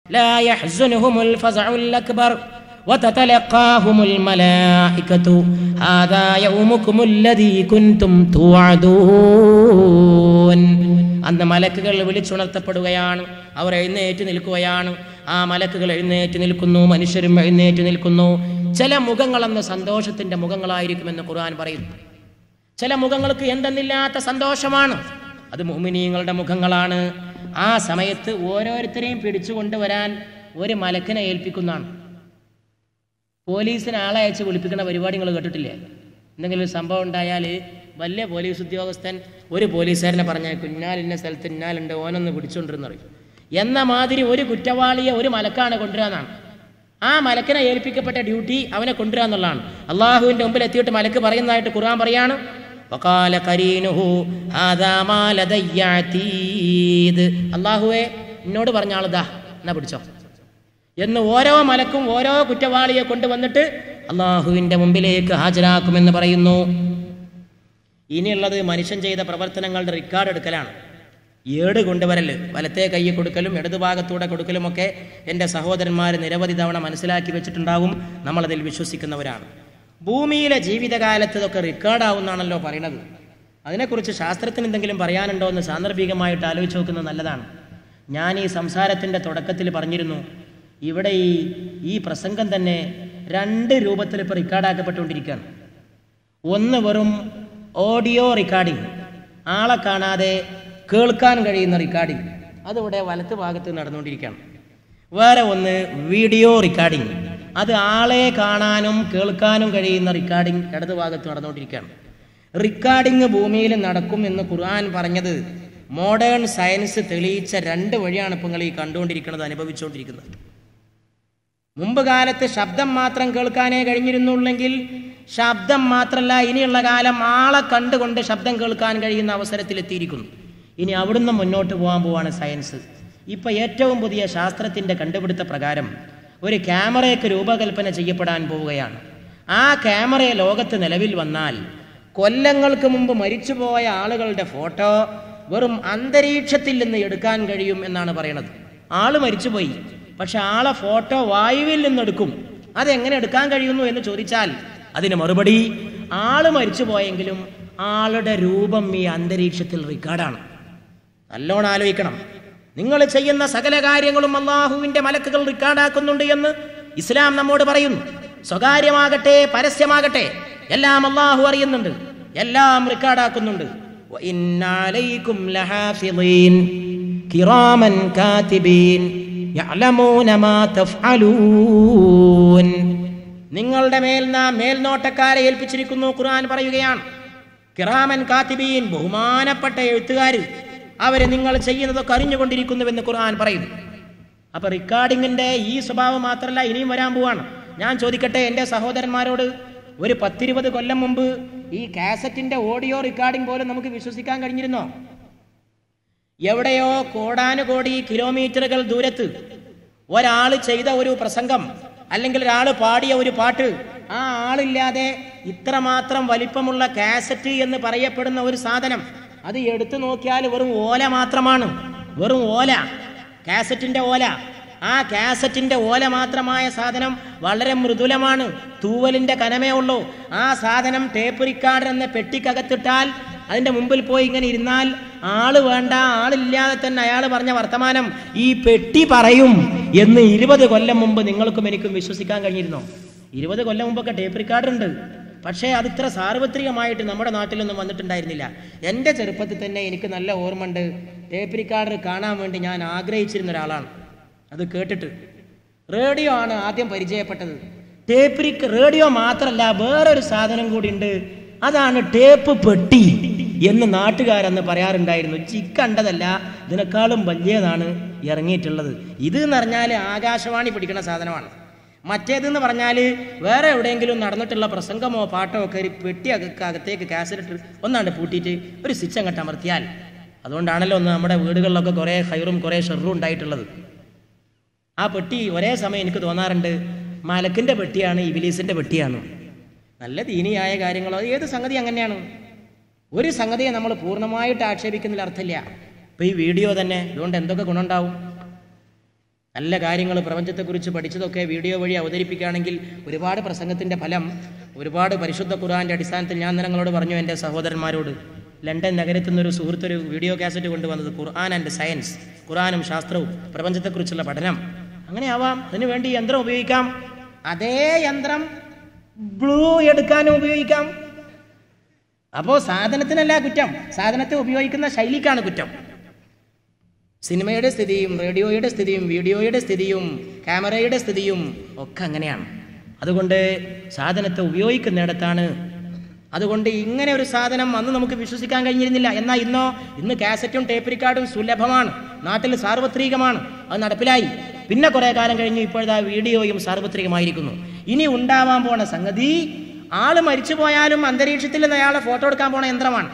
لا يحزنهم الفزع الأكبر وتتلقاهم الملائكة هذا يومكم الذي كنتم توعدون അന്ന് മലക്കുകൾ വിളിച്ചുണർത്തപ്പെടുകയാണ് അവർ എഴുന്നേറ്റ് നിൽക്കുകയാണ് ആ മലക്കുകൾ എഴുന്നേറ്റ് നിൽക്കുന്നു മനുഷ്യരും എഴുന്നേറ്റ് നിൽക്കുന്നു ചില മുഖങ്ങൾ അന്ന് സന്തോഷത്തിന്റെ മുഖങ്ങളായിരിക്കുമെന്ന് ഖുർആൻ പറയുന്നു ചില മുഖങ്ങൾക്ക് എന്തെന്നില്ലാത്ത സന്തോഷമാണ് അത് മുമിനീങ്ങളുടെ മുഖങ്ങളാണ് ആ സമയത്ത് ഓരോരുത്തരെയും പിടിച്ചു കൊണ്ടുവരാൻ ഒരു മലക്കിനെ ഏൽപ്പിക്കുന്നതാണ് പോലീസിന് ആളെ അയച്ച് വിളിപ്പിക്കുന്ന പരിപാടി നിങ്ങൾ കേട്ടിട്ടില്ലേ എന്തെങ്കിലും ഒരു സംഭവം ഉണ്ടായാൽ വലിയ പോലീസ് ഉദ്യോഗസ്ഥൻ ഒരു പോലീസുകാരനെ പറഞ്ഞാൽ കുഞ്ഞാൽ ഇന്ന സ്ഥലത്ത് ഇന്നാലുണ്ട് ഓനൊന്ന് പിടിച്ചുകൊണ്ടിരുന്ന് പറയും എന്ന മാതിരി ഒരു കുറ്റവാളിയെ ഒരു മലക്കാണ് കൊണ്ടുവരാന്നാണ് ആ മലക്കിനെ ഏൽപ്പിക്കപ്പെട്ട ഡ്യൂട്ടി അവനെ കൊണ്ടുവരിക എന്നുള്ളതാണ് അള്ളാഹുവിൻ്റെ മുമ്പിൽ എത്തിയിട്ട് മലക്ക് പറയുന്നതായിട്ട് ഖുർആൻ പറയാണ് വഖാല കരീനുഹു ഹാദാ മാ ലദയ്യ അതീദ്. അള്ളാഹുവേ എന്നോട് പറഞ്ഞ ആൾ ദാ എന്നാ പിടിച്ചോ എന്ന് ഓരോ മലക്കും ഓരോ കുറ്റവാളിയെ കൊണ്ടുവന്നിട്ട് അള്ളാഹുവിൻ്റെ മുമ്പിലേക്ക് ഹാജരാക്കുമെന്ന് പറയുന്നു ഇനിയുള്ളത് മനുഷ്യൻ ചെയ്ത പ്രവർത്തനങ്ങളുടെ റെക്കോർഡ് എടുക്കലാണ് ഏട് കൊണ്ടുവരൽ വലത്തെ കൈ കൊടുക്കലും ഇടതുഭാഗത്തൂടെ കൊടുക്കലുമൊക്കെ എൻ്റെ സഹോദരന്മാർ നിരവധി തവണ മനസ്സിലാക്കി വെച്ചിട്ടുണ്ടാവും നമ്മളതിൽ വിശ്വസിക്കുന്നവരാണ് ഭൂമിയിലെ ജീവിതകാലത്ത് ഇതൊക്കെ റെക്കോർഡാവുന്നാണല്ലോ പറയണത് അതിനെക്കുറിച്ച് ശാസ്ത്രത്തിന് എന്തെങ്കിലും പറയാനുണ്ടോ എന്ന് സാന്ദർഭികമായിട്ട് ആലോചിച്ച് നോക്കുന്നത് നല്ലതാണ് ഞാൻ ഈ സംസാരത്തിൻ്റെ തുടക്കത്തിൽ പറഞ്ഞിരുന്നു ഇവിടെ ഈ ഈ പ്രസംഗം തന്നെ രണ്ട് രൂപത്തിൽ ഇപ്പോൾ റെക്കോർഡാക്കപ്പെട്ടുകൊണ്ടിരിക്കുകയാണ് ഒന്ന് വെറും ഓഡിയോ റെക്കോർഡിംഗ് ആളെ കാണാതെ കേൾക്കാൻ കഴിയുന്ന റെക്കോർഡിംഗ് അതിവിടെ വലത്ത് ഭാഗത്ത് നടന്നുകൊണ്ടിരിക്കുകയാണ് വേറെ ഒന്ന് വീഡിയോ റെക്കോർഡിംഗ് അത് ആളെ കാണാനും കേൾക്കാനും കഴിയുന്ന റെക്കോർഡിംഗ് ഇടത് ഭാഗത്ത് നടന്നുകൊണ്ടിരിക്കുകയാണ് റെക്കോർഡിംഗ് ഭൂമിയിൽ നടക്കും എന്ന് ഖുർആൻ പറഞ്ഞത് മോഡേൺ സയൻസ് തെളിയിച്ച രണ്ട് വഴിയാണ് ഇപ്പം നിങ്ങൾ ഈ കണ്ടുകൊണ്ടിരിക്കുന്നത് അനുഭവിച്ചുകൊണ്ടിരിക്കുന്നത് മുമ്പ് കാലത്ത് ശബ്ദം മാത്രം കേൾക്കാനേ കഴിഞ്ഞിരുന്നുള്ളെങ്കിൽ ശബ്ദം മാത്രമല്ല ഇനിയുള്ള കാലം ആളെ കണ്ടുകൊണ്ട് ശബ്ദം കേൾക്കാൻ കഴിയുന്ന അവസരത്തിലെത്തിയിരിക്കുന്നു ഇനി അവിടുന്ന് മുന്നോട്ട് പോകാൻ പോവാണ് സയൻസ് ഇപ്പൊ ഏറ്റവും പുതിയ ശാസ്ത്രത്തിന്റെ കണ്ടുപിടുത്ത പ്രകാരം ഒരു ക്യാമറയ്ക്ക് രൂപകൽപ്പന ചെയ്യപ്പെടാൻ പോവുകയാണ് ആ ക്യാമറ ലോകത്ത് നിലവിൽ വന്നാൽ കൊല്ലങ്ങൾക്ക് മുമ്പ് മരിച്ചുപോയ ആളുകളുടെ ഫോട്ടോ വെറും അന്തരീക്ഷത്തിൽ നിന്ന് എടുക്കാൻ കഴിയും എന്നാണ് പറയണത് ആള് മരിച്ചുപോയി പക്ഷെ ആളെ ഫോട്ടോ വായുവിൽ നിന്ന് എടുക്കും അതെങ്ങനെ എടുക്കാൻ കഴിയുന്നു എന്ന് ചോദിച്ചാൽ അതിന് മറുപടി ആള് മരിച്ചു പോയെങ്കിലും ആളുടെ രൂപം ഈ അന്തരീക്ഷത്തിൽ റെക്കോർഡാണ് നല്ലോണം ആലോചിക്കണം നിങ്ങൾ ചെയ്യുന്ന സകല കാര്യങ്ങളും അള്ളാഹുവിന്റെ മലക്കുകൾ റെക്കോർഡാക്കുന്നുണ്ട് എന്ന് ഇസ്ലാം നമ്മോട് പറയുന്നു സ്വകാര്യമാകട്ടെ പരസ്യമാകട്ടെ എല്ലാം അള്ളാഹു അറിയുന്നുണ്ട് എല്ലാം റെക്കോർഡാക്കുന്നുണ്ട് وَإِنَّ عَلَيْكُمْ لَحَافِظِينَ كِرَامًا كَاتِبِينَ يَعْلَمُونَ مَا تَفْعَلُونَ നിങ്ങളുടെ മേൽ നാം മേൽനോട്ടക്കാരെ ഏൽപ്പിച്ചിരിക്കുന്നു ഖുർആൻ പറയുകയാണ് കിറാമൻ കാത്തിബീൻ ബഹുമാനപ്പെട്ട എഴുത്തുകാർ അവരെ നിങ്ങൾ ചെയ്യുന്നതൊക്കെ അറിഞ്ഞുകൊണ്ടിരിക്കുന്നുവെന്ന് ഖുർആൻ പറയുന്നു അപ്പൊ റെക്കോർഡിങ്ങിന്റെ ഈ സ്വഭാവം മാത്രമല്ല ഇനിയും വരാൻ പോവാണ് ഞാൻ ചോദിക്കട്ടെ എൻ്റെ സഹോദരന്മാരോട് ഒരു പത്തിരുപത് കൊല്ലം മുമ്പ് ഈ കാസറ്റിന്റെ ഓഡിയോ റെക്കോർഡിംഗ് പോലും നമുക്ക് വിശ്വസിക്കാൻ കഴിഞ്ഞിരുന്നോ എവിടെയോ കോടാനുകോടി കിലോമീറ്ററുകൾ ദൂരത്ത് ഒരാൾ ചെയ്ത ഒരു പ്രസംഗം അല്ലെങ്കിൽ ഒരാൾ പാടിയ ഒരു പാട്ട് ആ ആളില്ലാതെ ഇത്രമാത്രം വലിപ്പമുള്ള കാസറ്റ് എന്ന് പറയപ്പെടുന്ന ഒരു സാധനം അത് എടുത്തു നോക്കിയാൽ വെറും ഓല മാത്രമാണ് വെറും ഓല കാസറ്റിന്റെ ഓല ആ കാസറ്റിന്റെ ഓല മാത്രമായ സാധനം വളരെ മൃദുലമാണ് തൂവലിന്റെ കനമേ ഉള്ളൂ ആ സാധനം ടേപ്പ് റിക്കാർഡർ എന്ന പെട്ടിക്കകത്തിട്ടാൽ അതിന്റെ മുമ്പിൽ പോയി ഇങ്ങനെ ഇരുന്നാൽ ആള് വേണ്ട ആളില്ലാതെ തന്നെ അയാൾ പറഞ്ഞ വർത്തമാനം ഈ പെട്ടി പറയും എന്ന് ഇരുപത് കൊല്ലം മുമ്പ് നിങ്ങൾക്കും എനിക്കും വിശ്വസിക്കാൻ കഴിഞ്ഞിരുന്നോ ഇരുപത് കൊല്ലം മുമ്പൊക്കെ ടേപ്പ് റിക്കാർഡർ ഉണ്ട് പക്ഷേ അത് ഇത്ര സാർവത്രികമായിട്ട് നമ്മുടെ നാട്ടിലൊന്നും വന്നിട്ടുണ്ടായിരുന്നില്ല എൻ്റെ ചെറുപ്പത്തിൽ തന്നെ എനിക്ക് നല്ല ഓർമ്മയുണ്ട് ടേപ്പ് റിക്കാർഡർ കാണാൻ വേണ്ടി ഞാൻ ആഗ്രഹിച്ചിരുന്ന ഒരാളാണ് അത് കേട്ടിട്ട് റേഡിയോ ആണ് ആദ്യം പരിചയപ്പെട്ടത് ടേപ്പ് റിക്ക് റേഡിയോ മാത്രമല്ല വേറൊരു സാധനം കൂടി ഉണ്ട് അതാണ് ടേപ്പ് പെട്ടി എന്ന് നാട്ടുകാരെന്ന് പറയാറുണ്ടായിരുന്നു ചിക്കണ്ടതല്ല ഇതിനേക്കാളും വലിയതാണ് ഇറങ്ങിയിട്ടുള്ളത് ഇത് എന്ന് പറഞ്ഞാൽ ആകാശവാണി പിടിക്കുന്ന സാധനമാണ് മറ്റേതെന്ന് പറഞ്ഞാൽ വേറെ എവിടെയെങ്കിലും നടന്നിട്ടുള്ള പ്രസംഗമോ പാട്ടോ ഒക്കെ ഒരു പെട്ടി അക- അകത്തേക്ക് കാസറ്റ് ഒന്നാണ്ട് പൂട്ടിയിട്ട് ഒരു സ്വിച്ച് അങ്ങോട്ട് അമർത്തിയാൽ അതുകൊണ്ടാണല്ലോ ഒന്ന് നമ്മുടെ വീടുകളിലൊക്കെ കുറേ ഹൈറും കുറേ ഷെറും ഉണ്ടായിട്ടുള്ളത് ആ പെട്ടി ഒരേ സമയം എനിക്ക് തോന്നാറുണ്ട് മലക്കിന്റെ പെട്ടിയാണ് ഇബിലീസിന്റെ പെട്ടിയാണ് നല്ല ദീനിയായ കാര്യങ്ങളോ ഏത് സംഗതി അങ്ങനെയാണ് ഒരു സംഗതിയെ നമ്മൾ പൂർണ്ണമായിട്ട് ആക്ഷേപിക്കുന്നതിൽ അർത്ഥമില്ല ഇപ്പൊ ഈ വീഡിയോ തന്നെ ഇതുകൊണ്ട് എന്തൊക്കെ ഗുണമുണ്ടാവും നല്ല കാര്യങ്ങൾ പ്രപഞ്ചത്തെക്കുറിച്ച് പഠിച്ചതൊക്കെ വീഡിയോ വഴി അവതരിപ്പിക്കുകയാണെങ്കിൽ ഒരുപാട് പ്രസംഗത്തിൻ്റെ ഫലം ഒരുപാട് പരിശുദ്ധ ഖുർആൻ്റെ അടിസ്ഥാനത്തിൽ ഞാൻ നിങ്ങളോട് പറഞ്ഞു എൻ്റെ സഹോദരന്മാരോട് ലണ്ടൻ നഗരത്തിൽ നിന്നൊരു സുഹൃത്തൊരു വീഡിയോ കാസറ്റ് കൊണ്ടുവന്നത് ഖുർആൻ ആൻഡ് സയൻസ് ഖുർആനും ശാസ്ത്രവും പ്രപഞ്ചത്തെക്കുറിച്ചുള്ള പഠനം അങ്ങനെ ആവാം അതിനു വേണ്ടി യന്ത്രം ഉപയോഗിക്കാം അതേ യന്ത്രം ബ്ലൂ എടുക്കാനും ഉപയോഗിക്കാം അപ്പോൾ സാധനത്തിനല്ല കുറ്റം സാധനത്തെ ഉപയോഗിക്കുന്ന ശൈലിക്കാണ് കുറ്റം സിനിമയുടെ സ്ഥിതിയും റേഡിയോയുടെ സ്ഥിതിയും വീഡിയോയുടെ സ്ഥിതിയും ക്യാമറയുടെ സ്ഥിതിയും ഒക്കെ അങ്ങനെയാണ് അതുകൊണ്ട് സാധനത്തെ ഉപയോഗിക്കുന്നിടത്താണ് അതുകൊണ്ട് ഇങ്ങനെ ഒരു സാധനം അന്ന് നമുക്ക് വിശ്വസിക്കാൻ കഴിഞ്ഞിരുന്നില്ല എന്നാൽ ഇന്നോ ഇന്ന് കാസറ്റും ടേപ്പ് റിക്കാർഡും സുലഭമാണ് നാട്ടിൽ സാർവത്രികമാണ് അത് നടപ്പിലായി പിന്നെ കുറേ കാലം കഴിഞ്ഞു ഇപ്പോഴത്തെ വീഡിയോയും സാർവത്രികമായിരിക്കുന്നു ഇനി ഉണ്ടാവാൻ പോണ സംഗതി ആള് മരിച്ചു പോയാലും അന്തരീക്ഷത്തിൽ നിന്ന് അയാളെ ഫോട്ടോ എടുക്കാൻ പോണ യന്ത്രമാണ്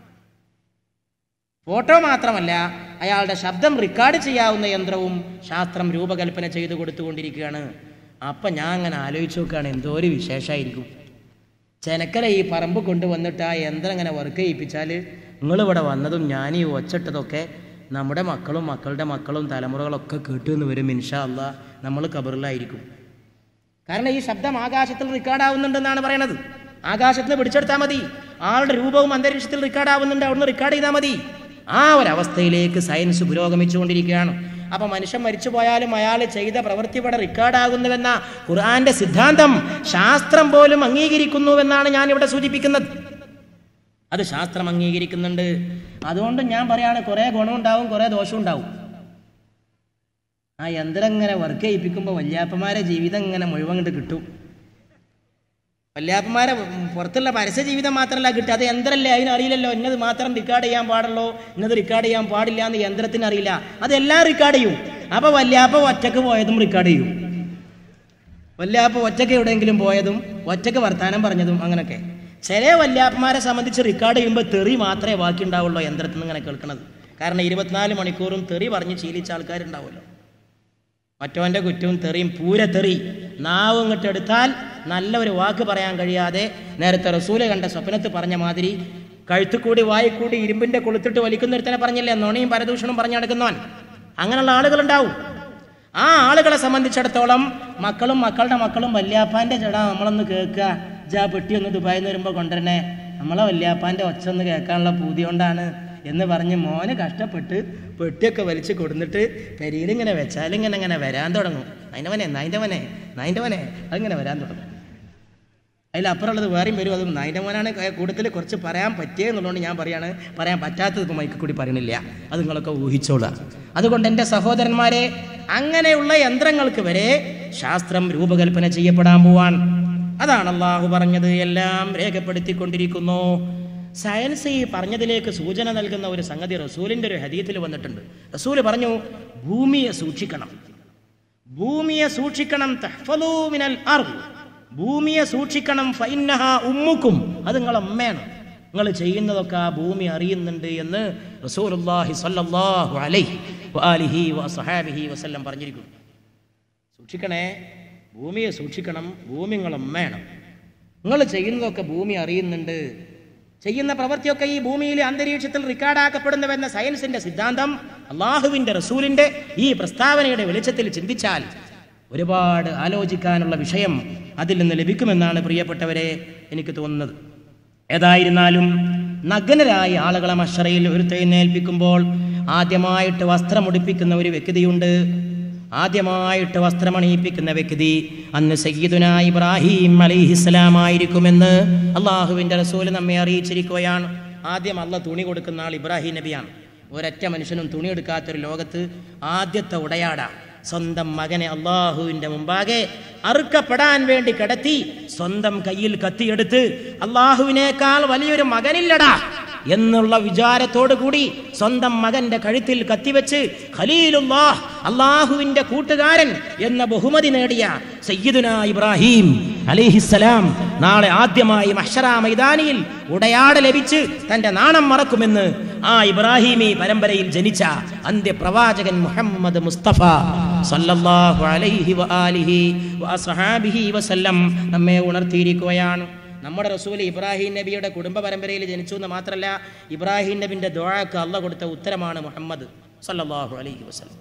ഫോട്ടോ മാത്രമല്ല അയാളുടെ ശബ്ദം റെക്കോർഡ് ചെയ്യാവുന്ന യന്ത്രവും ശാസ്ത്രം രൂപകൽപ്പന ചെയ്തു കൊടുത്തുകൊണ്ടിരിക്കുകയാണ് അപ്പം ഞാൻ അങ്ങനെ ആലോചിച്ച് നോക്കുകയാണ് എന്തോ ഒരു വിശേഷമായിരിക്കും ചെനക്കര ഈ പറമ്പ് കൊണ്ടുവന്നിട്ട് ആ യന്ത്രം ഇങ്ങനെ വർക്ക് ചെയ്യിപ്പിച്ചാൽ നിങ്ങളിവിടെ വന്നതും ഞാൻ ഈ ഒച്ചിട്ടതൊക്കെ നമ്മുടെ മക്കളും മക്കളുടെ മക്കളും തലമുറകളൊക്കെ കേട്ടുവെന്ന് വരും ഇൻഷാ അല്ല നമ്മൾ കബറിലായിരിക്കും കാരണം ഈ ശബ്ദം ആകാശത്തിൽ റെക്കോർഡ് ആവുന്നുണ്ടെന്നാണ് പറയണത് ആകാശത്ത് നിന്ന് പിടിച്ചെടുത്താൽ മതി ആളുടെ രൂപവും അന്തരീക്ഷത്തിൽ റെക്കോർഡ് ആവുന്നുണ്ട് അവിടുന്ന് റെക്കോർഡ് ചെയ്താൽ മതി ആ ഒരവസ്ഥയിലേക്ക് സയൻസ് പുരോഗമിച്ചുകൊണ്ടിരിക്കുകയാണ് അപ്പൊ മനുഷ്യൻ മരിച്ചു പോയാലും അയാൾ ചെയ്ത പ്രവൃത്തി ഇവിടെ റെക്കോർഡ് ആകുന്നുവെന്ന ഖുർആന്റെ സിദ്ധാന്തം ശാസ്ത്രം പോലും അംഗീകരിക്കുന്നുവെന്നാണ് ഞാൻ ഇവിടെ സൂചിപ്പിക്കുന്നത് അത് ശാസ്ത്രം അംഗീകരിക്കുന്നുണ്ട് അതുകൊണ്ട് ഞാൻ പറയാണ് കുറേ ഗുണമുണ്ടാവും കുറേ ദോഷം ഉണ്ടാവും ആ യന്ത്രം ഇങ്ങനെ വർക്ക് ചെയ്യിപ്പിക്കുമ്പോൾ വല്യാപ്പന്മാരെ ജീവിതം ഇങ്ങനെ മുഴുവൻ കണ്ട് കിട്ടും വല്യാപ്പന്മാരെ പുറത്തുള്ള പരസ്യ ജീവിതം മാത്രമല്ല കിട്ടുക അത് യന്ത്രമല്ലേ അതിനറിയില്ലല്ലോ ഇന്നത് മാത്രം റെക്കോർഡ് ചെയ്യാൻ പാടുള്ളൂ ഇന്നത് റെക്കോർഡ് ചെയ്യാൻ പാടില്ല എന്ന് യന്ത്രത്തിന് അറിയില്ല അതെല്ലാം റെക്കോർഡ് ചെയ്യും അപ്പോൾ വല്യാപ്പ ഒറ്റക്ക് പോയതും റെക്കോർഡ് ചെയ്യും വല്യാപ്പ ഒറ്റക്ക് എവിടെയെങ്കിലും പോയതും ഒറ്റക്ക് വർത്താനം പറഞ്ഞതും അങ്ങനെയൊക്കെ ചില വല്യാപ്പന്മാരെ സംബന്ധിച്ച് റെക്കോർഡ് ചെയ്യുമ്പോൾ തെറി മാത്രമേ ബാക്കി ഉണ്ടാവുള്ളൂ യന്ത്രത്തിൽ നിന്ന് ഇങ്ങനെ കേൾക്കുന്നത് കാരണം ഇരുപത്തിനാല് മണിക്കൂറും തെറി പറഞ്ഞ് ശീലിച്ച ആൾക്കാരുണ്ടാവുമല്ലോ മറ്റവൻ്റെ കുറ്റവും തെറിയും പൂര തെറി നാവ് ഇങ്ങോട്ട് എടുത്താൽ നല്ല ഒരു വാക്ക് പറയാൻ കഴിയാതെ നേരത്തെ റസൂല് കണ്ട സ്വപ്നത്ത് പറഞ്ഞ മാതിരി കഴുത്തുകൂടി വായിക്കൂടി ഇരുമ്പിന്റെ കൊളുത്തിട്ട് വലിക്കുന്നൊരുത്തനെ പറഞ്ഞില്ലേ നൊണയും പരദൂഷണവും പറഞ്ഞു നടക്കുന്നവൻ അങ്ങനെയുള്ള ആളുകളുണ്ടാവും ആ ആളുകളെ സംബന്ധിച്ചിടത്തോളം മക്കളും മക്കളുടെ മക്കളും വല്യാപ്പാന്റെ ചെടാ നമ്മളൊന്ന് കേൾക്കുക ജാ പെട്ടി ഒന്ന് ദുബായിൽ നിന്ന് വരുമ്പോൾ കൊണ്ടുവരണേ നമ്മളെ വല്യാപ്പാന്റെ ഒച്ച ഒന്ന് കേൾക്കാനുള്ള പൂതി കൊണ്ടാണ് എന്ന് പറഞ്ഞ് മോന് കഷ്ടപ്പെട്ട് പെട്ടിയൊക്കെ വലിച്ച് കൊടുന്നിട്ട് പെരിയിലിങ്ങനെ വെച്ചാൽ ഇങ്ങനെ ഇങ്ങനെ വരാൻ തുടങ്ങും അതിൻ്റെ വനെ നായിൻ്റെ വനെ നായിൻ്റെ വനെ അതിങ്ങനെ വരാൻ തുടങ്ങും അതിലപ്പുറമുള്ളത് വേറെയും വരും അതും നായിൻ്റെ മോനാണ് കൂടുതൽ കുറച്ച് പറയാൻ പറ്റിയെന്നുള്ളതുകൊണ്ട് ഞാൻ പറയാണ് പറയാൻ പറ്റാത്തത് ഇപ്പോൾ മൈക്ക് കൂടി പറയണില്ല അത് നിങ്ങളൊക്കെ ഊഹിച്ചോളുക അതുകൊണ്ട് എൻ്റെ സഹോദരന്മാരെ അങ്ങനെയുള്ള യന്ത്രങ്ങൾക്ക് വരെ ശാസ്ത്രം രൂപകൽപ്പന ചെയ്യപ്പെടാൻ പോവാൻ അതാണ് അള്ളാഹു പറഞ്ഞത് എല്ലാം രേഖപ്പെടുത്തിക്കൊണ്ടിരിക്കുന്നു സയൻസ് ഈ പറഞ്ഞതിലേക്ക് സൂചന നൽകുന്ന ഒരു സംഗതി റസൂലിൻ്റെ ഒരു ഹദീത്തിൽ വന്നിട്ടുണ്ട് റസൂല് പറഞ്ഞു ഭൂമിയെ സൂക്ഷിക്കണം ഭൂമിയെ സൂക്ഷിക്കണം തഹ്ഫലൂ മിനൽ അർദ് ഭൂമിയെ സൂക്ഷിക്കണം ഫൈനഹ ഉമ്മുക്കും അത് നിങ്ങളെ അമ്മയാണ് നിങ്ങൾ ചെയ്യുന്നതൊക്കെ ആ ഭൂമി അറിയുന്നുണ്ട് എന്ന് റസൂലുള്ളാഹി സ്വല്ലല്ലാഹു അലൈഹി വആലിഹി വസഹാബിഹി വസല്ലം പറഞ്ഞിരിക്കുന്നു സൂക്ഷിക്കണേ ഭൂമിയെ സൂക്ഷിക്കണം ഭൂമി നിങ്ങളെ അമ്മയാണ് നിങ്ങൾ ചെയ്യുന്നതൊക്കെ ഭൂമി അറിയുന്നുണ്ട് ചെയ്യുന്ന പ്രവൃത്തിയൊക്കെ ഈ ഭൂമിയിലെ അന്തരീക്ഷത്തിൽ റെക്കോർഡാക്കപ്പെടുന്നുവെന്ന സയൻസിന്റെ സിദ്ധാന്തം അള്ളാഹുവിന്റെ റസൂലിന്റെ ഈ പ്രസ്താവനയുടെ വെളിച്ചത്തിൽ ചിന്തിച്ചാൽ ഒരുപാട് ആലോചിക്കാനുള്ള വിഷയം അതിൽ നിന്ന് ലഭിക്കുമെന്നാണ് പ്രിയപ്പെട്ടവരെ എനിക്ക് തോന്നുന്നത് ഏതായിരുന്നാലും നഗ്നരായ ആളുകളെ മഷറയിൽ ഒരുത്തെഴുന്നേൽപ്പിക്കുമ്പോൾ ആദ്യമായിട്ട് വസ്ത്രമുടിപ്പിക്കുന്ന ഒരു വ്യക്തിയുണ്ട് ആദ്യമായിട്ട് വസ്ത്രമണിയിപ്പിക്കുന്ന വ്യക്തി അന്ന് സയ്യിദുന ഇബ്രാഹിം അലിഹിസ്ലാമായിരിക്കുമെന്ന് അള്ളാഹുവിൻ്റെ റസൂല് നമ്മെ അറിയിച്ചിരിക്കുകയാണ് ആദ്യം അള്ള തുണി കൊടുക്കുന്ന ആൾ ഇബ്രാഹിം നബിയാണ് ഒരൊറ്റ മനുഷ്യനും തുണി എടുക്കാത്തൊരു ലോകത്ത് ആദ്യത്തെ ഉടയാടാ സ്വന്തം മകനെ അള്ളാഹുവിൻ്റെ മുമ്പാകെ അറുക്കപ്പെടാൻ വേണ്ടി കിടത്തി സ്വന്തം കയ്യിൽ കത്തിയെടുത്ത് അള്ളാഹുവിനേക്കാൾ വലിയൊരു മകനില്ലടാ എന്നുള്ള വിചാരത്തോടു കൂടി സ്വന്തം മകന്റെ കഴുത്തിൽ കത്തിവെച്ച് ഖലീലുല്ലാഹ് അള്ളാഹുവിന്റെ കൂട്ടുകാരൻ എന്ന ബഹുമതി നേടിയ സയ്യിദുന ഇബ്രാഹിം അലിഹിസലാം നാളെ ആദ്യമായി മഹ്ഷറ മൈതാനിയിൽ ഉടയാട ലഭിച്ച് തന്റെ നാണം മറക്കുമെന്ന് ആ ഇബ്രാഹിമി പരമ്പരയിൽ ജനിച്ച അന്ത്യപ്രവാചകൻ മുഹമ്മദ് മുസ്തഫ സല്ലല്ലാഹു അലൈഹി വആലിഹി വഅസ്ഹാബിഹി വസല്ലം നമ്മെ ഉണർത്തിയിരിക്കുകയാണ് നമ്മുടെ റസൂൽ ഇബ്രാഹിം നബിയുടെ കുടുംബ പരമ്പരയിൽ ജനിച്ചു എന്ന് മാത്രമല്ല ഇബ്രാഹിം നബിന്റെ ദുആക്ക് അള്ള കൊടുത്ത ഉത്തരമാണ് മുഹമ്മദ് സല്ലല്ലാഹു അലൈഹി വസല്ലം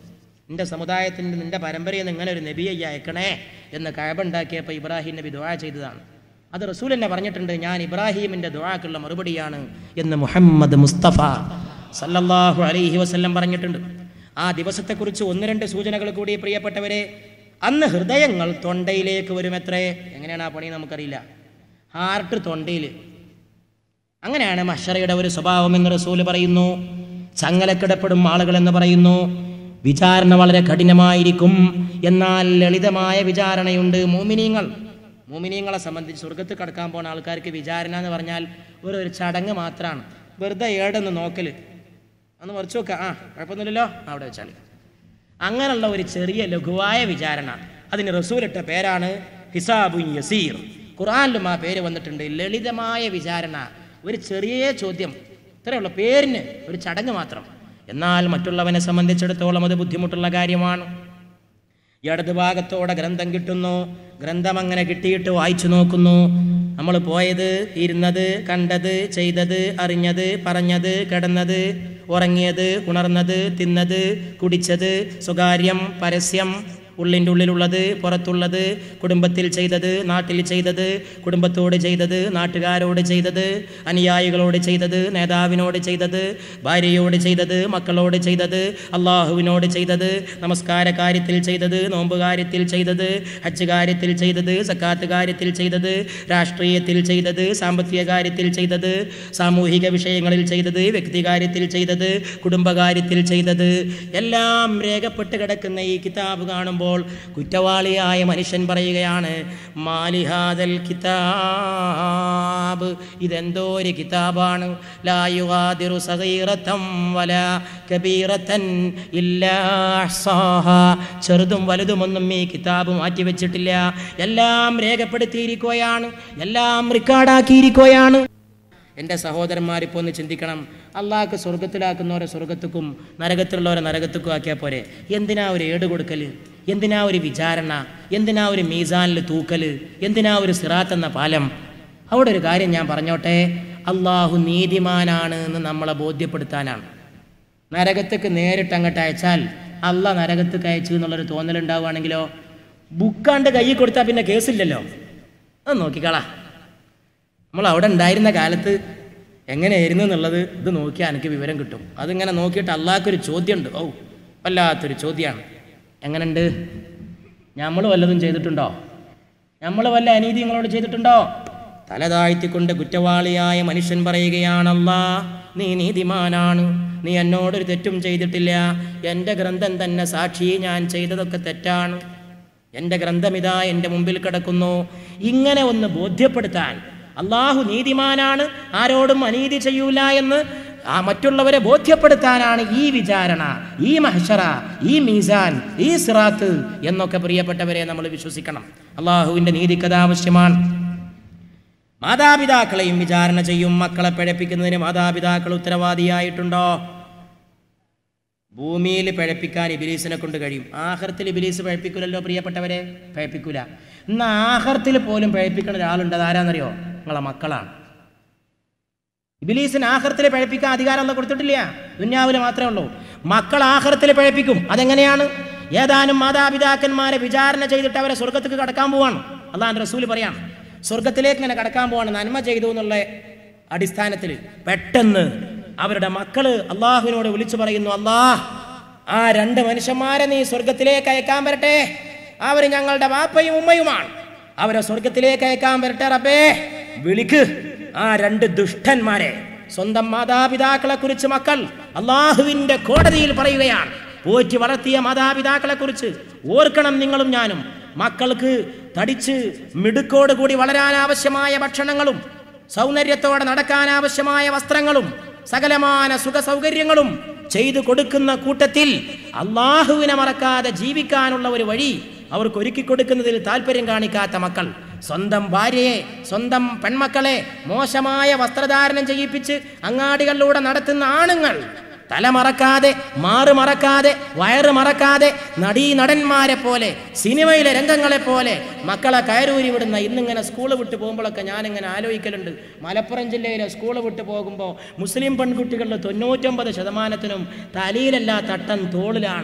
നിന്റെ സമുദായത്തിൻ്റെ നിന്റെ പരമ്പരയിൽ നിന്ന് ഇങ്ങനെ ഒരു നബിയെ അയക്കണേ എന്ന് കഴബുണ്ടാക്കിയപ്പോൾ ഇബ്രാഹിം നബി ദുആ ചെയ്തതാണ് അത് റസൂൽ എന്നെ പറഞ്ഞിട്ടുണ്ട് ഞാൻ ഇബ്രാഹിമിൻ്റെ ദുആക്കുള്ള മറുപടിയാണ് എന്ന് മുഹമ്മദ് മുസ്തഫ സല്ലല്ലാഹു അലൈഹി വസല്ലം പറഞ്ഞിട്ടുണ്ട് ആ ദിവസത്തെക്കുറിച്ച് ഒന്ന് രണ്ട് സൂചനകൾ കൂടി പ്രിയപ്പെട്ടവരെ അന്ന് ഹൃദയങ്ങൾ തൊണ്ടയിലേക്ക് വരുമത്രേ എങ്ങനെയാണ് ആ പണി നമുക്കറിയില്ല ഹാർട്ട് തൊണ്ടയിൽ അങ്ങനെയാണ് മഷറയുടെ ഒരു സ്വഭാവം എന്ന് റസൂല് പറയുന്നു ചങ്ങലക്കിടപ്പെടും ആളുകൾ എന്ന് പറയുന്നു വിചാരണ വളരെ കഠിനമായിരിക്കും എന്നാൽ ലളിതമായ വിചാരണയുണ്ട് മോമിനീങ്ങൾ മോമിനീങ്ങളെ സംബന്ധിച്ച് സ്വർഗത്ത് കടക്കാൻ പോകുന്ന ആൾക്കാർക്ക് വിചാരണ എന്ന് പറഞ്ഞാൽ ഒരു ഒരു ചടങ്ങ് മാത്രമാണ് വെറുതെ ഏടെന്ന് നോക്കൽ ഒന്ന് മറിച്ച് നോക്കാം ആ കുഴപ്പമൊന്നുമില്ലല്ലോ ആ, അവിടെ വെച്ചാൽ അങ്ങനെയുള്ള ഒരു ചെറിയ ലഘുവായ വിചാരണ അതിന് റസൂലിട്ട പേരാണ് ഹിസാബുൻ യസീർ ഖുർആനിലും ആ പേര് വന്നിട്ടുണ്ട് ലളിതമായ വിചാരണ ഒരു ചെറിയ ചോദ്യം ഇത്രയുള്ള പേരിന് ഒരു ചടങ്ങ് മാത്രം എന്നാൽ മറ്റുള്ളവനെ സംബന്ധിച്ചിടത്തോളം അത് ബുദ്ധിമുട്ടുള്ള കാര്യമാണ് ഇടത് ഭാഗത്തോടെ ഗ്രന്ഥം കിട്ടുന്നു ഗ്രന്ഥം അങ്ങനെ കിട്ടിയിട്ട് വായിച്ചു നോക്കുന്നു നമ്മൾ പോയത് ഇരുന്നത് കണ്ടത് ചെയ്തത് അറിഞ്ഞത് പറഞ്ഞത് കിടന്നത് ഉറങ്ങിയത് ഉണർന്നത് തിന്നത് കുടിച്ചത് സ്വകാര്യം പരസ്യം ഉള്ളിൻ്റെ ഉള്ളിലുള്ളത് പുറത്തുള്ളത് കുടുംബത്തിൽ ചെയ്തത് നാട്ടിൽ ചെയ്തത് കുടുംബത്തോട് ചെയ്തത് നാട്ടുകാരോട് ചെയ്തത് അനുയായികളോട് ചെയ്തത് നേതാവിനോട് ചെയ്തത് ഭാര്യയോട് ചെയ്തത് മക്കളോട് ചെയ്തത് അള്ളാഹുവിനോട് ചെയ്തത് നമസ്കാര കാര്യത്തിൽ ചെയ്തത് നോമ്പ് കാര്യത്തിൽ ചെയ്തത് ഹജ്ജ് കാര്യത്തിൽ ചെയ്തത് സക്കാത്ത് കാര്യത്തിൽ ചെയ്തത് രാഷ്ട്രീയത്തിൽ ചെയ്തത് സാമ്പത്തിക കാര്യത്തിൽ ചെയ്തത് സാമൂഹിക വിഷയങ്ങളിൽ ചെയ്തത് വ്യക്തികാര്യത്തിൽ ചെയ്തത് കുടുംബകാര്യത്തിൽ ചെയ്തത് എല്ലാം രേഖപ്പെട്ട് കിടക്കുന്ന ഈ കിതാബ് കാണുമ്പോൾ കുറ്റവാളിയായ മനുഷ്യൻ പറയുകയാണ് മാലിഹാദൽ കിതാബ് ഇതെന്തോ ഒരു കിതാബാണ് ലാ യുഗാദിറു സഗീറത്തം വല കബീറത്തൻ ഇല്ലാ അഹ്സാഹാ. ചെറുതും വലുതുമൊന്നും ഈ കിതാബ് മാറ്റിവെച്ചിട്ടില്ല എല്ലാം രേഖപ്പെടുത്തിയിരിക്കുകയാണ് എല്ലാം റെക്കോർഡാക്കിയിരിക്കുകയാണ് എൻ്റെ സഹോദരന്മാരിപ്പോൾ ഒന്ന് ചിന്തിക്കണം അള്ളാഹ്ക്ക് സ്വർഗത്തിലാക്കുന്നവരെ സ്വർഗത്തുക്കും നരകത്തിലുള്ളവരെ നരകത്തുക്കും ആക്കിയാൽ പോരെ എന്തിനാ ഒരു ഏട് കൊടുക്കൽ എന്തിനാ ഒരു വിചാരണ എന്തിനാ ഒരു മീസാനിൽ തൂക്കൽ എന്തിനാ ഒരു സിറാത്ത് എന്ന പാലം അവിടെ ഒരു കാര്യം ഞാൻ പറഞ്ഞോട്ടെ അള്ളാഹു നീതിമാനാണ് എന്ന് നമ്മളെ ബോധ്യപ്പെടുത്താനാണ് നരകത്തേക്ക് നേരിട്ട് അങ്ങോട്ട് അയച്ചാൽ അല്ല നരകത്തേക്ക് അയച്ചു എന്നുള്ളൊരു തോന്നലുണ്ടാവുകയാണെങ്കിലോ ബുക്കാണ്ട് കയ്യിൽ കൊടുത്താൽ പിന്നെ കേസില്ലല്ലോ അത് നോക്കിക്കളാ നമ്മൾ അവിടെ ഉണ്ടായിരുന്ന കാലത്ത് എങ്ങനെയായിരുന്നു എന്നുള്ളത് ഇത് നോക്കിയാൽ എനിക്ക് വിവരം കിട്ടും അതിങ്ങനെ നോക്കിയിട്ട് അള്ളാഹ്ക്കൊരു ചോദ്യമുണ്ട് ഓ വല്ലാത്തൊരു ചോദ്യമാണ് എങ്ങനെയുണ്ട് നമ്മൾ വല്ലതും ചെയ്തിട്ടുണ്ടോ നമ്മൾ വല്ല അനീതി നിങ്ങളോട് ചെയ്തിട്ടുണ്ടോ തല താഴ്ത്തിക്കൊണ്ട് കുറ്റവാളിയായ മനുഷ്യൻ പറയുകയാണല്ലാ നീ നീതിമാനാണ് നീ എന്നോടൊരു തെറ്റും ചെയ്തിട്ടില്ല എൻ്റെ ഗ്രന്ഥം തന്നെ സാക്ഷി ഞാൻ ചെയ്തതൊക്കെ തെറ്റാണ് എൻ്റെ ഗ്രന്ഥമിതാ എൻ്റെ മുമ്പിൽ കിടക്കുന്നു ഇങ്ങനെ ഒന്ന് ബോധ്യപ്പെടുത്താൻ അള്ളാഹു നീതിമാനാണ് ആരോടും അനീതി ചെയ്യൂല എന്ന് ആ മറ്റുള്ളവരെ ബോധ്യപ്പെടുത്താനാണ് ഈ വിചാരണ ഈ മഹ്ഷറ ഈ മീസാൻ ഈ സിറാത്ത് എന്നൊക്കെ പ്രിയപ്പെട്ടവരെ നമ്മൾ വിശ്വസിക്കണം അള്ളാഹുവിൻ്റെ നീതിക്കഥ ആവശ്യമാണ് മാതാപിതാക്കളെയും വിചാരണ ചെയ്യും മക്കളെ പിഴപ്പിക്കുന്നതിന് മാതാപിതാക്കൾ ഉത്തരവാദിയായിട്ടുണ്ടോ ഭൂമിയിൽ പിഴപ്പിക്കാൻ ഇബിലീസിനെ കൊണ്ട് കഴിയും ആഹർത്തിൽ ഇബിലീസ് പിഴപ്പിക്കൂലല്ലോ പ്രിയപ്പെട്ടവരെ പിഴപ്പിക്കൂല ഇന്ന് ആഹർത്തിൽ പോലും പിഴപ്പിക്കുന്ന ഒരാളുണ്ട് അതാരാന്നറിയോ നിങ്ങളെ മക്കളാണ് ഇബിലീസിന് ആഹർത്തിൽ പിഴപ്പിക്കാൻ അധികാരം ഒന്നും കൊടുത്തിട്ടില്ല ദുന്യാവിൽ മാത്രമേ ഉള്ളൂ മക്കൾ ആഹർത്തിൽ പിഴപ്പിക്കും അതെങ്ങനെയാണ് ഏതാനും മാതാപിതാക്കന്മാരെ വിചാരണ ചെയ്തിട്ട് അവരെ സ്വർഗത്തേക്ക് കടക്കാൻ പോവാണ് അള്ളാഹാൻ റസൂൽ പറയാണ് സ്വർഗത്തിലേക്ക് ഇങ്ങനെ കടക്കാൻ പോവാണ് നന്മ ചെയ്തു എന്നുള്ള അടിസ്ഥാനത്തിൽ പെട്ടെന്ന് അവരുടെ മക്കള് അള്ളാഹുവിനോട് വിളിച്ചു പറയുന്നു അള്ളാഹ് ആ രണ്ട് മനുഷ്യന്മാരെ നീ സ്വർഗത്തിലേക്ക് അയക്കാൻ വരട്ടെ അവർ ഞങ്ങളുടെ വാപ്പയും ഉമ്മയുമാണ് അവരെ സ്വർഗത്തിലേക്ക് അയക്കാൻ വരട്ടെ റബ്ബേ വിളിക്ക് ആ രണ്ട് ദുഷ്ടന്മാരെ സ്വന്തം മാതാപിതാക്കളെ കുറിച്ച് മക്കൾ അള്ളാഹുവിന്റെ കോടതിയിൽ പറയുകയാണ് പോറ്റി വളർത്തിയ മാതാപിതാക്കളെ കുറിച്ച് ഓർക്കണം നിങ്ങളും ഞാനും മക്കൾക്ക് തടിച്ച് മിടുക്കോട് കൂടി വളരാൻ ആവശ്യമായ ഭക്ഷണങ്ങളും സൗന്ദര്യത്തോടെ നടക്കാൻ ആവശ്യമായ വസ്ത്രങ്ങളും സകലമാന സുഖ സൗകര്യങ്ങളും ചെയ്തു കൊടുക്കുന്ന കൂട്ടത്തിൽ അള്ളാഹുവിനെ മറക്കാതെ ജീവിക്കാനുള്ള ഒരു വഴി അവർക്ക് ഒരുക്കി കൊടുക്കുന്നതിൽ താല്പര്യം കാണിക്കാത്ത മക്കൾ സ്വന്തം ഭാര്യയെ സ്വന്തം പെൺമക്കളെ മോശമായ വസ്ത്രധാരണം ചെയ്യിപ്പിച്ച് അങ്ങാടികളിലൂടെ നടത്തുന്ന ആണുങ്ങൾ തല മറക്കാതെ മാറ് മറക്കാതെ വയറ് മറക്കാതെ നടീ നടന്മാരെ പോലെ സിനിമയിലെ രംഗങ്ങളെ പോലെ മക്കളെ കയറൂരി വിടുന്ന ഇന്നിങ്ങനെ സ്കൂൾ വിട്ട് പോകുമ്പോഴൊക്കെ ഞാനിങ്ങനെ ആലോചിക്കലുണ്ട് മലപ്പുറം ജില്ലയിലെ സ്കൂൾ വിട്ട് പോകുമ്പോൾ മുസ്ലിം പെൺകുട്ടികളുടെ തൊണ്ണൂറ്റൊമ്പത് ശതമാനത്തിനും തലയിലല്ല തട്ടൻ തോളിലാണ്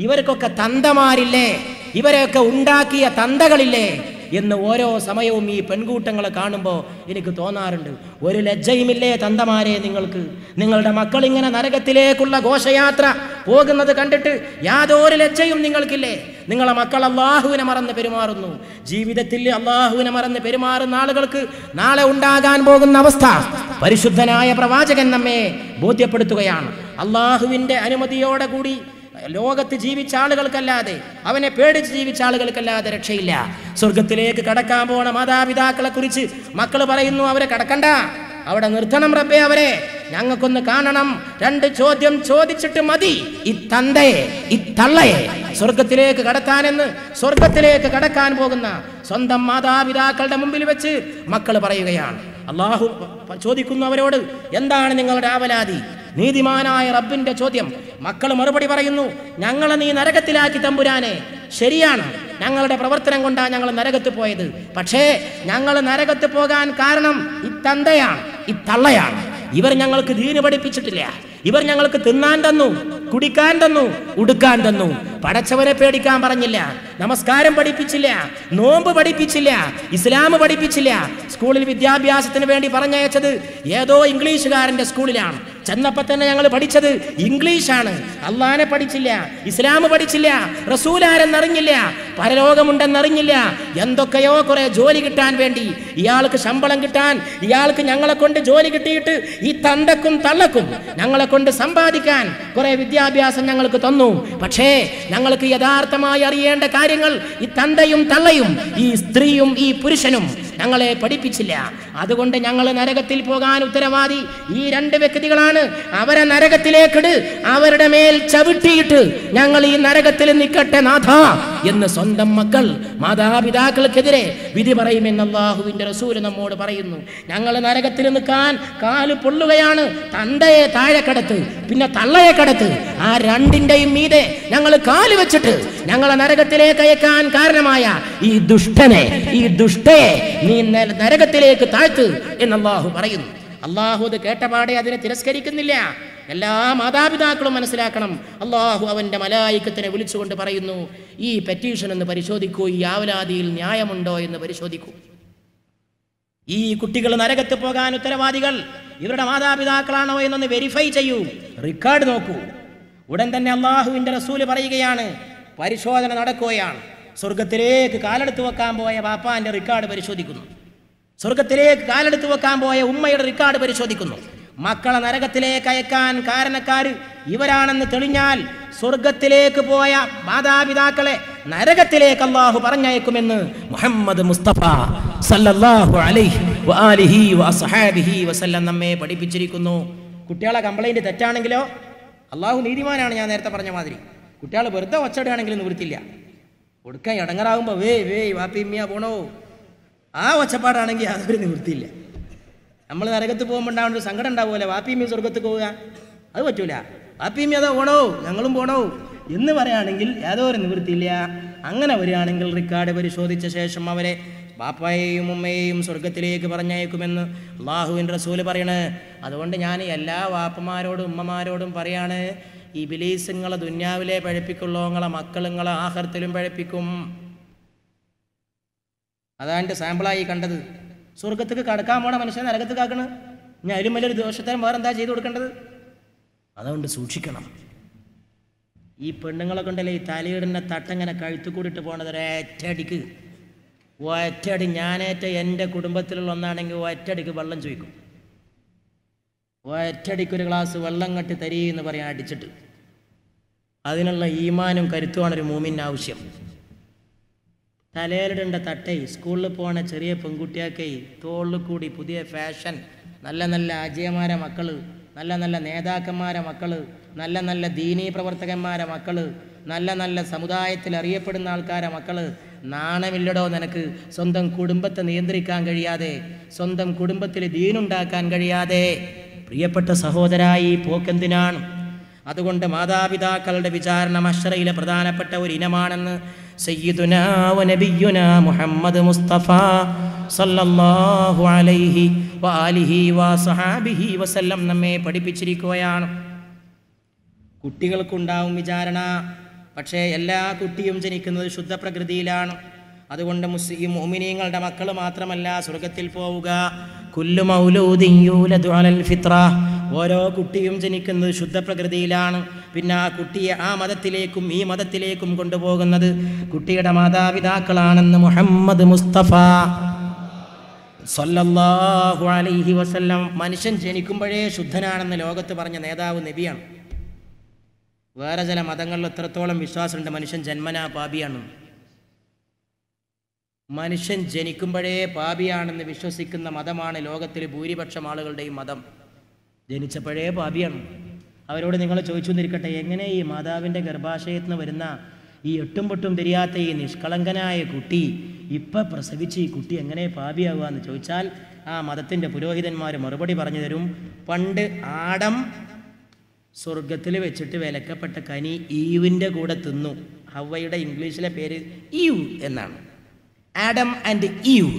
ഇവർക്കൊക്കെ തന്തമാരില്ലേ ഇവരെയൊക്കെ ഉണ്ടാക്കിയ തന്തകളില്ലേ എന്ന് ഓരോ സമയവും ഈ പെൺകൂട്ടങ്ങളെ കാണുമ്പോൾ എനിക്ക് തോന്നാറുണ്ട് ഒരു ലജ്ജയുമില്ലേ തന്തമാരെ നിങ്ങൾക്ക് നിങ്ങളുടെ മക്കൾ ഇങ്ങനെ നരകത്തിലേക്കുള്ള ഘോഷയാത്ര പോകുന്നത് കണ്ടിട്ട് യാതൊരു ലജ്ജയും നിങ്ങൾക്കില്ലേ നിങ്ങളെ മക്കൾ അള്ളാഹുവിനെ മറന്ന് പെരുമാറുന്നു ജീവിതത്തിൽ അള്ളാഹുവിനെ മറന്ന് പെരുമാറുന്ന ആളുകൾക്ക് നാളെ ഉണ്ടാകാൻ പോകുന്ന അവസ്ഥ പരിശുദ്ധനായ പ്രവാചകൻ നമ്മെ ബോധ്യപ്പെടുത്തുകയാണ് അള്ളാഹുവിൻ്റെ അനുമതിയോടെ കൂടി ലോകത്ത് ജീവിച്ച ആളുകൾക്കല്ലാതെ അവനെ പേടിച്ച് ജീവിച്ച ആളുകൾക്കല്ലാതെ രക്ഷയില്ല സ്വർഗത്തിലേക്ക് കടക്കാൻ പോണ മാതാപിതാക്കളെ കുറിച്ച് മക്കൾ പറയുന്നു അവരെ കടക്കണ്ട അവിടെ നിർത്തണം റബ്ബേ അവരെ ഞങ്ങൾക്കൊന്ന് കാണണം രണ്ട് ചോദ്യം ചോദിച്ചിട്ട് മതി ഈ തന്തയെ ഈ തള്ളയെ സ്വർഗത്തിലേക്ക് കടക്കാനെന്ന് സ്വർഗത്തിലേക്ക് കടക്കാൻ പോകുന്ന സ്വന്തം മാതാപിതാക്കളുടെ മുമ്പിൽ വെച്ച് മക്കൾ പറയുകയാണ് അള്ളാഹു ചോദിക്കുന്നു അവരോട് എന്താണ് നിങ്ങളുടെ ആവലാതി നീതിമാനായ റബ്ബിന്റെ ചോദ്യം മക്കൾ മറുപടി പറയുന്നു ഞങ്ങളെ നീ നരകത്തിലാക്കി തമ്പുരാനെ ശരിയാണ് ഞങ്ങളുടെ പ്രവർത്തനം കൊണ്ടാണ് ഞങ്ങൾ നരകത്ത് പോയത് പക്ഷേ ഞങ്ങൾ നരകത്ത് പോകാൻ കാരണം ഈ തന്തയാണ് ഈ തള്ളയാണ് ഇവർ ഞങ്ങൾക്ക് ദീന് പഠിപ്പിച്ചിട്ടില്ല ഇവർ ഞങ്ങൾക്ക് തിന്നാൻ തന്നു കുടിക്കാൻ തന്നു ഉടുക്കാൻ തന്നു പടച്ചവനെ പേടിക്കാൻ പറഞ്ഞില്ല നമസ്കാരം പഠിപ്പിച്ചില്ല നോമ്പ് പഠിപ്പിച്ചില്ല ഇസ്ലാം പഠിപ്പിച്ചില്ല സ്കൂളിൽ വിദ്യാഭ്യാസത്തിന് വേണ്ടി പറഞ്ഞയച്ചത് ഏതോ ഇംഗ്ലീഷുകാരന്റെ സ്കൂളിലാണ് ചെന്നപ്പോ തന്നെ ഞങ്ങൾ പഠിച്ചത് ഇംഗ്ലീഷാണ് അള്ളാനെ പഠിച്ചില്ല ഇസ്ലാം പഠിച്ചില്ല റസൂലാരെന്നറിഞ്ഞില്ല പരലോകമുണ്ടെന്നറിഞ്ഞില്ല എന്തൊക്കെയോ കുറെ ജോലി കിട്ടാൻ വേണ്ടി ഇയാൾക്ക് ശമ്പളം കിട്ടാൻ ഇയാൾക്ക് ഞങ്ങളെ കൊണ്ട് ജോലി കിട്ടിയിട്ട് ഈ തണ്ടക്കും തള്ളക്കും ഞങ്ങളെ കൊണ്ട് സമ്പാദിക്കാൻ കുറെ വിദ്യാഭ്യാസം ഞങ്ങൾക്ക് തന്നു പക്ഷേ ഞങ്ങൾക്ക് യഥാർത്ഥമായി അറിയേണ്ട കാര്യങ്ങൾ ഈ തന്തയും തള്ളയും ഈ സ്ത്രീയും ഈ പുരുഷനും ഞങ്ങളെ പഠിപ്പിച്ചില്ല അതുകൊണ്ട് ഞങ്ങൾ നരകത്തിൽ പോകാൻ ഉത്തരവാദി ഈ രണ്ട് വ്യക്തികളാണ് അവരെ നരകത്തിലേക്കിട് അവരുടെ മേൽ ചവിട്ടിയിട്ട് ഞങ്ങൾ ഈ നരകത്തിൽ നിൽക്കട്ടെ നാഥ എന്ന് സ്വന്തം മക്കൾ മാതാപിതാക്കൾക്കെതിരെ വിധി പറയുമെന്ന് അള്ളാഹുവിന്റെ റസൂല് നമ്മോട് പറയുന്നു ഞങ്ങൾ നരകത്തിൽ നിൽക്കാൻ കാല് പൊള്ളുകയാണ് തന്തയെ താഴെ കടത്ത് പിന്നെ തള്ളയെ കടത്ത് ആ രണ്ടിന്റെയും മീതെ ഞങ്ങൾ കാല് വെച്ചിട്ട് ഞങ്ങളെ നരകത്തിലേക്ക് അയക്കാൻ കാരണമായ ഈ ദുഷ്ടനെ ഈ ദുഷ്ടയെ നീ ന- നരകത്തിലേക്ക് താഴ്ത്ത് എന്ന് അള്ളാഹു പറയുന്നു അള്ളാഹു അത് കേട്ടപാടെ അതിനെ തിരസ്കരിക്കുന്നില്ല എല്ലാ മാതാപിതാക്കളും മനസ്സിലാക്കണം അള്ളാഹു അവന്റെ മലായിക്കത്തിനെ വിളിച്ചുകൊണ്ട് പറയുന്നു ഈ പെറ്റീഷൻ ഒന്ന് പരിശോധിക്കൂ ഈ ആവലാതിയിൽ ന്യായമുണ്ടോ എന്ന് പരിശോധിക്കൂ ഈ കുട്ടികൾ നരകത്ത് പോകാൻ ഉത്തരവാദികൾ ഇവരുടെ മാതാപിതാക്കളാണോ എന്നൊന്ന് വെരിഫൈ ചെയ്യൂ റെക്കോർഡ് നോക്കൂ ഉടൻ തന്നെ അള്ളാഹുവിന്റെ റസൂല് പറയുകയാണ് പരിശോധന നടക്കുകയാണ് സ്വർഗത്തിലേക്ക് കാലെടുത്ത് വെക്കാൻ പോയ ബാപ്പാന്റെ റെക്കോർഡ് പരിശോധിക്കുന്നു സ്വർഗത്തിലേക്ക് കാലെടുത്ത് വെക്കാൻ പോയ ഉമ്മയുടെ റെക്കോർഡ് പരിശോധിക്കുന്നു മക്കളെ നരകത്തിലേക്ക് അയക്കാൻ കാരണക്കാര് ഇവരാണെന്ന് തെളിഞ്ഞാൽ സ്വർഗത്തിലേക്ക് പോയ മാതാപിതാക്കളെ നരകത്തിലേക്ക് അള്ളാഹു പറഞ്ഞയക്കുമെന്ന് മുഹമ്മദ് മുസ്തഫ സല്ലല്ലാഹു അലൈഹി വആലിഹി വഅസ്ഹാബിഹി വസല്ലം നമ്മെ പഠിപ്പിച്ചിരിക്കുന്നു കുട്ടികളെ കംപ്ലൈന്റ് തെറ്റാണെങ്കിലോ അള്ളാഹു നീതിമാനാണ് ഞാൻ നേരത്തെ പറഞ്ഞ മാതിരി കുട്ടികൾ വെറുതെ ഒച്ചടുകയാണെങ്കിൽ നിവൃത്തില്ല കൊടുക്കാൻ ഇടങ്ങറാകുമ്പോൾ വേ വേ വാപ്പിമ്മിയ പോണോ ആ ഒച്ചപ്പാടാണെങ്കിൽ യാതൊരു നിവൃത്തിയില്ല നമ്മൾ നരകത്ത് പോകുമ്പോൾ ഉണ്ടാവുന്ന ഒരു സങ്കടം ഉണ്ടാവുമല്ലോ വാപ്പിയമ്മി സ്വർഗത്ത് പോവുക അത് പറ്റൂല വാപ്പിയമ്മി അതാ പോണോ ഞങ്ങളും പോണോ എന്ന് പറയുകയാണെങ്കിൽ യാതൊരു നിവൃത്തിയില്ല അങ്ങനെ വരികയാണെങ്കിൽ റിക്കാർഡ് പരിശോധിച്ച ശേഷം അവരെ ബാപ്പയെയും ഉമ്മയെയും സ്വർഗത്തിലേക്ക് പറഞ്ഞയക്കുമെന്ന് അള്ളാഹുവിൻ റസൂല് പറയണ് അതുകൊണ്ട് ഞാൻ എല്ലാ വാപ്പമാരോടും ഉമ്മമാരോടും പറയാണ് ഈ ബിലീസുങ്ങളെ ദുന്യാവിലെ പഴപ്പിക്കുള്ളൂ നിങ്ങളെ മക്കൾ നിങ്ങളെ ആഹർത്തിലും പഴപ്പിക്കും അതാ എൻ്റെ സാമ്പിളായി കണ്ടത് സ്വർഗത്തേക്ക് കടക്കാൻ പോണ മനുഷ്യൻ നരകത്ത് കാക്കണ് ഞാൻ അതിലും വലിയൊരു ദോഷത്തരം വേറെ എന്താ ചെയ്തു കൊടുക്കേണ്ടത് അതുകൊണ്ട് സൂക്ഷിക്കണം ഈ പെണ്ണുങ്ങളെ കൊണ്ടല്ലേ ഈ തലയിടുന്ന തട്ടങ്ങനെ കഴുത്തു കൂടിയിട്ട് പോണത് ഒരൊറ്റടിക്ക് ഒറ്റടി ഞാനേറ്റ എൻ്റെ കുടുംബത്തിലുള്ള ഒന്നാണെങ്കിൽ ഒറ്റടിക്ക് വെള്ളം ചോദിക്കും ഒറ്റടിക്ക് ഒരു ഗ്ലാസ് വെള്ളം കട്ടി തരീ എന്ന് പറയാൻ അടിച്ചിട്ട് അതിനുള്ള ഈമാനും കരുത്തുമാണ് ഒരു മൂമിന് ആവശ്യം തലയിലിടേണ്ട തട്ടേ സ്കൂളിൽ പോണ ചെറിയ പെൺകുട്ടിയൊക്കെ തോളിൽ കൂടി പുതിയ ഫാഷൻ നല്ല നല്ല അജയമാരെ മക്കള് നല്ല നല്ല നേതാക്കന്മാരെ മക്കള് നല്ല നല്ല ദീനീ പ്രവർത്തകന്മാരെ മക്കള് നല്ല നല്ല സമുദായത്തിൽ അറിയപ്പെടുന്ന ആൾക്കാരെ മക്കള് നാണമില്ലടോ നിനക്ക് സ്വന്തം കുടുംബത്തെ നിയന്ത്രിക്കാൻ കഴിയാതെ സ്വന്തം കുടുംബത്തിൽ ദീനുണ്ടാക്കാൻ കഴിയാതെ പ്രിയപ്പെട്ട സഹോദരായി പോക്കെന്തിനാണ് അതുകൊണ്ട് മാതാപിതാക്കളുടെ വിചാരണ മഷറയിലെ പ്രധാനപ്പെട്ട ഒരു ഇനമാണെന്ന് സയ്യിദുനാ വ നബിയുനാ മുഹമ്മദ് മുസ്തഫ സല്ലല്ലാഹു അലൈഹി വആലിഹി വസഹാബിഹി വസല്ലം നമ്മെ പഠിപ്പിച്ചിരിക്കുകയാണ് കുട്ടികൾക്കുണ്ടാവും വിചാരണ പക്ഷേ എല്ലാ കുട്ടിയും ജനിക്കുന്നത് ശുദ്ധ പ്രകൃതിയിലാണ് അതുകൊണ്ട് മുസ്ലിം മോമിനിയങ്ങളുടെ മക്കൾ മാത്രമല്ല സ്വർഗത്തിൽ പോവുക കുല്ലു മൗലൂദിൻ യൂലദു അലൽ ഫിത്ര ഓരോ കുട്ടിയും ജനിക്കുന്നത് ശുദ്ധ പ്രകൃതിയിലാണ് പിന്നെ ആ കുട്ടിയെ ആ മതത്തിലേക്കും ഈ മതത്തിലേക്കും കൊണ്ടുപോകുന്നത് കുട്ടിയുടെ മാതാപിതാക്കളാണെന്ന് മുഹമ്മദ് മുസ്തഫ സല്ലല്ലാഹു അലൈഹി വസല്ലം മനുഷ്യൻ ജനിക്കുമ്പോഴേ ശുദ്ധനാണെന്ന് ലോകത്ത് പറഞ്ഞ നേതാവ് നബിയാണ് വേറെ ചില മതങ്ങളിൽ എത്രത്തോളം വിശ്വാസമുണ്ട് മനുഷ്യൻ ജന്മനാ പാപിയാണ് മനുഷ്യൻ ജനിക്കുമ്പോഴേ പാപിയാണെന്ന് വിശ്വസിക്കുന്ന മതമാണ് ലോകത്തിലെ ഭൂരിപക്ഷം ആളുകളുടെയും മതം ജനിച്ചപ്പോഴേ പാപിയാണ് അവരോട് നിങ്ങൾ ചോദിച്ചു നിൽക്കട്ടെ എങ്ങനെ ഈ മാതാവിൻ്റെ ഗർഭാശയത്തിൽ നിന്ന് വരുന്ന ഈ എട്ടും പൊട്ടും തിരിയാത്ത ഈ നിഷ്കളങ്കനായ കുട്ടി ഇപ്പം പ്രസവിച്ച് ഈ കുട്ടി എങ്ങനെ പാപിയാവുക എന്ന് ചോദിച്ചാൽ ആ മതത്തിൻ്റെ പുരോഹിതന്മാർ മറുപടി പറഞ്ഞു തരും പണ്ട് ആടം സ്വർഗത്തിൽ വെച്ചിട്ട് വിലക്കപ്പെട്ട കനി ഈവിൻ്റെ കൂടെ തിന്നു ഹവയുടെ ഇംഗ്ലീഷിലെ പേര് ഈവ് എന്നാണ് ആഡം ആൻഡ് ഈവ്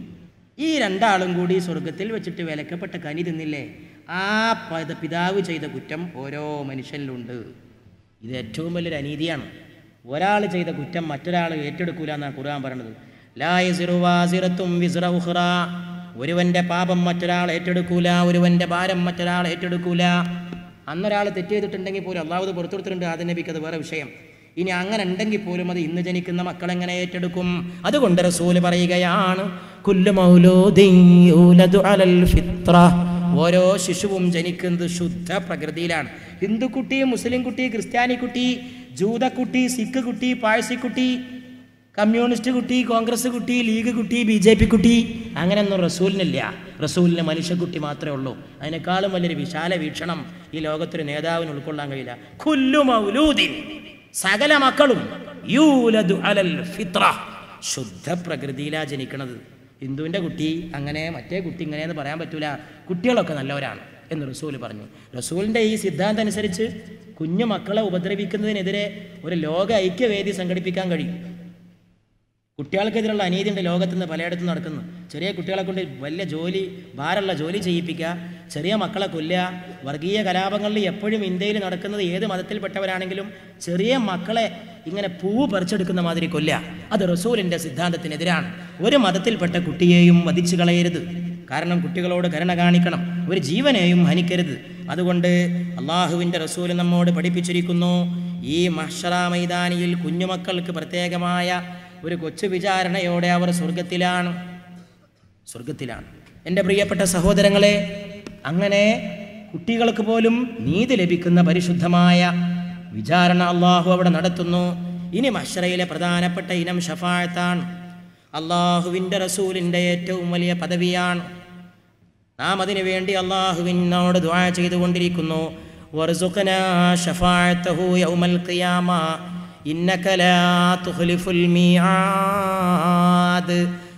ഈ രണ്ടാളും കൂടി സ്വർഗത്തിൽ വെച്ചിട്ട് വിലക്കപ്പെട്ട കനി തിന്നില്ലേ ആ പത- പിതാവ് ചെയ്ത കുറ്റം ഓരോ മനുഷ്യനിലുണ്ട് ഇത് ഏറ്റവും വലിയൊരു അനീതിയാണ് ഒരാൾ ചെയ്ത കുറ്റം മറ്റൊരാൾ ഏറ്റെടുക്കൂല എന്നാണ് ഖുർആൻ പറയുന്നത് ലായസിറുവാസിറത്തും വിസ്റ ഉഖ്റ. ഒരുവന്റെ പാപം മറ്റൊരാൾ ഏറ്റെടുക്കൂല ഒരുവന്റെ ഭാരം മറ്റൊരാൾ ഏറ്റെടുക്കൂല അന്നൊരാൾ തെറ്റ് ചെയ്തിട്ടുണ്ടെങ്കിൽ പോലും അള്ളാഹുദ് പുറത്തുകൊടുത്തിട്ടുണ്ട് ആദ്യ നബിക്ക് അത് വേറെ വിഷയം ഇനി അങ്ങനെ ഉണ്ടെങ്കിൽ പോലും അത് ഇന്ന് ജനിക്കുന്ന മക്കൾ എങ്ങനെ ഏറ്റെടുക്കും അതുകൊണ്ട് റസൂല് പറയുകയാണ് കുല്ലു മൗലൂദിൻ യൂലദു അലൽ ഫിത്ര ഓരോ ശിശുവും ജനിക്കുന്നത് ശുദ്ധ പ്രകൃതിയിലാണ് ഹിന്ദു കുട്ടി മുസ്ലിം കുട്ടി ക്രിസ്ത്യാനി കുട്ടി ജൂതക്കുട്ടി സിഖ് കുട്ടി പാഴ്സി കമ്മ്യൂണിസ്റ്റ് കുട്ടി കോൺഗ്രസ് കുട്ടി ലീഗ് കുട്ടി ബി ജെ പി കുട്ടി അങ്ങനെയൊന്നും റസൂലിനില്ല റസൂലിന് മനുഷ്യക്കുട്ടി മാത്രമേ ഉള്ളൂ അതിനേക്കാളും വലിയൊരു വിശാല വീക്ഷണം ഈ ലോകത്തൊരു നേതാവിന് ഉൾക്കൊള്ളാൻ കഴിയില്ല കുല്ലു മൗലൂദിൻ സകല മക്കളും യൂലദു അലൽ ഫിത്ര ശുദ്ധ പ്രകൃതിയിലാ ജനിക്കണത് ഹിന്ദുവിൻ്റെ കുട്ടി അങ്ങനെ മറ്റേ കുട്ടി ഇങ്ങനെയെന്ന് പറയാൻ പറ്റൂല കുട്ടികളൊക്കെ നല്ലവരാണ് എന്ന് റസൂൽ പറഞ്ഞു റസൂലിൻ്റെ ഈ സിദ്ധാന്തം അനുസരിച്ച് കുഞ്ഞു മക്കളെ ഉപദ്രവിക്കുന്നതിനെതിരെ ഒരു ലോക ഐക്യവേദി സംഘടിപ്പിക്കാൻ കഴിയും കുട്ടികൾക്കെതിരുള്ള അനീതിൻ്റെ ലോകത്ത് നിന്ന് പലയിടത്തും നടക്കുന്നു ചെറിയ കുട്ടികളെ കൊണ്ട് വലിയ ജോലി ഭാരമുള്ള ജോലി ചെയ്യിപ്പിക്കുക ചെറിയ മക്കളെ കൊല്ലുക വർഗീയ കലാപങ്ങളിൽ എപ്പോഴും ഇന്ത്യയിൽ നടക്കുന്നത് ഏത് മതത്തിൽപ്പെട്ടവരാണെങ്കിലും ചെറിയ മക്കളെ ഇങ്ങനെ പൂവ് പറിച്ചെടുക്കുന്ന മാതിരി കൊല്ലുക അത് റസൂലിൻ്റെ സിദ്ധാന്തത്തിനെതിരാണ് ഒരു മതത്തിൽപ്പെട്ട കുട്ടിയെയും വധിച്ചു കളയരുത് കാരണം കുട്ടികളോട് കരുണ കാണിക്കണം ഒരു ജീവനെയും ഹനിക്കരുത് അതുകൊണ്ട് അള്ളാഹുവിൻ്റെ റസൂൽ നമ്മോട് പഠിപ്പിച്ചിരിക്കുന്നു ഈ മഹ്ഷറ മൈതാനിയിൽ കുഞ്ഞുമക്കൾക്ക് പ്രത്യേകമായ ഒരു കൊച്ചു വിചാരണയോടെ അവർ സ്വർഗത്തിലാണ് സ്വർഗത്തിലാണ് എൻ്റെ പ്രിയപ്പെട്ട സഹോദരങ്ങളെ അങ്ങനെ കുട്ടികൾക്ക് പോലും നീതി ലഭിക്കുന്ന പരിശുദ്ധമായ വിചാരണ അള്ളാഹു അവിടെ നടത്തുന്നു ഇനി മഷറയിലെ പ്രധാനപ്പെട്ട ഇനം ഷഫായത്താണ് അള്ളാഹുവിൻ്റെ റസൂലിൻ്റെ ഏറ്റവും വലിയ പദവിയാണ് നാം അതിനു വേണ്ടി അള്ളാഹുവിനോട് ദ്വാ ചെയ്തുകൊണ്ടിരിക്കുന്നു വർസുഖനാ ഷഫാഅത്തഹു യൗമൽ ഖിയാമ ഇന്നക ലാ തുഖ്ലിഫുൽ മീആദ്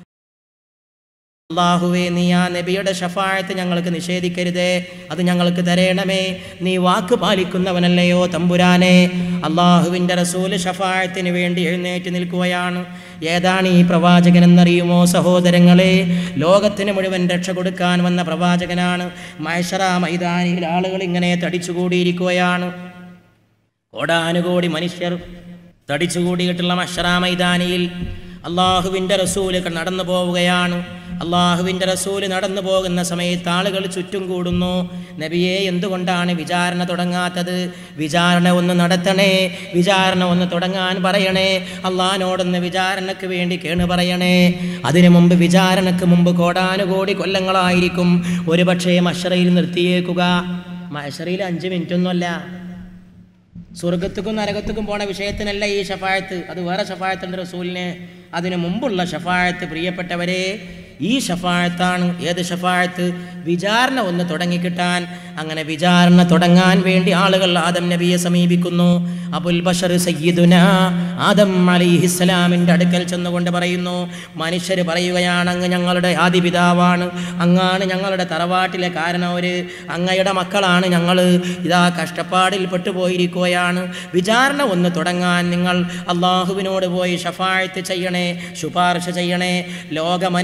അള്ളാഹുവേ നീ ആ നബിയുടെ ഷഫായത്ത് ഞങ്ങൾക്ക് നിഷേധിക്കരുതേ അത് ഞങ്ങൾക്ക് തരേണമേ നീ വാക്ക് പാലിക്കുന്നവനല്ലയോ തമ്പുരാനെ അള്ളാഹുവിൻ്റെ റസൂല് ഷഫായത്തിന് വേണ്ടി എഴുന്നേറ്റ് നിൽക്കുകയാണ് ഏതാണ് ഈ പ്രവാചകൻ എന്നറിയുമോ സഹോദരങ്ങളെ ലോകത്തിന് മുഴുവൻ രക്ഷ കൊടുക്കാൻ വന്ന പ്രവാചകനാണ് മൈഷറ മൈതാനിയിൽ ആളുകൾ ഇങ്ങനെ തടിച്ചുകൂടിയിരിക്കുകയാണ് കോടാനുകോടി മനുഷ്യർ തടിച്ചുകൂടിയിട്ടുള്ള മഷറ മൈതാനിയിൽ അള്ളാഹുവിൻ്റെ റസൂല് നടന്നു പോവുകയാണ് അള്ളാഹുവിൻ്റെ റസൂല് നടന്നു പോകുന്ന സമയത്ത് ആളുകൾ ചുറ്റും കൂടുന്നു നബിയെ എന്തുകൊണ്ടാണ് വിചാരണ തുടങ്ങാത്തത് വിചാരണ ഒന്ന് നടത്തണേ വിചാരണ ഒന്ന് തുടങ്ങാൻ പറയണേ അള്ളഹാനോടൊന്ന് വിചാരണയ്ക്ക് വേണ്ടി കേണ് പറയണേ അതിനു മുമ്പ് വിചാരണയ്ക്ക് മുമ്പ് കോടാനുകോടി കൊല്ലങ്ങളായിരിക്കും ഒരുപക്ഷേ മഷറയിൽ നിർത്തിയേക്കുക മഷറയിൽ അഞ്ച് മിനിറ്റൊന്നുമല്ല സ്വർഗത്തുക്കും നരകത്തുക്കും പോണ വിഷയത്തിനല്ല ഈ ഷഫായത്ത് അത് വേറെ ഷഫായത്തുണ്ട് റസൂലിന് അതിനു മുമ്പുള്ള ഷഫായത്ത് പ്രിയപ്പെട്ടവരെ ഈ ഷഫായത്താണ് ഏത് ഷഫായത്ത് വിചാരണ ഒന്ന് തുടങ്ങിക്കിട്ടാൻ അങ്ങനെ വിചാരണ തുടങ്ങാൻ വേണ്ടി ആളുകൾ ആദം നബിയെ സമീപിക്കുന്നു അബുൽ ബഷർ സയ്യിദുന ആദം അലിഹിസ്സലാമിൻ്റെ അടുക്കൽ ചെന്നുകൊണ്ട് പറയുന്നു മനുഷ്യർ പറയുകയാണ് അങ്ങ് ഞങ്ങളുടെ ആദിപിതാവാണ് അങ്ങാണ് ഞങ്ങളുടെ തറവാട്ടിലെ കാരണവര് അങ്ങയുടെ മക്കളാണ് ഞങ്ങൾ ഇതാ കഷ്ടപ്പാടിൽ പെട്ടുപോയിരിക്കുകയാണ് വിചാരണ ഒന്ന് തുടങ്ങാൻ നിങ്ങൾ അള്ളാഹുവിനോട് പോയി ഷഫായത്ത് ചെയ്യണേ ശുപാർശ ചെയ്യണേ ലോക മനുഷ്യ കുടുംബ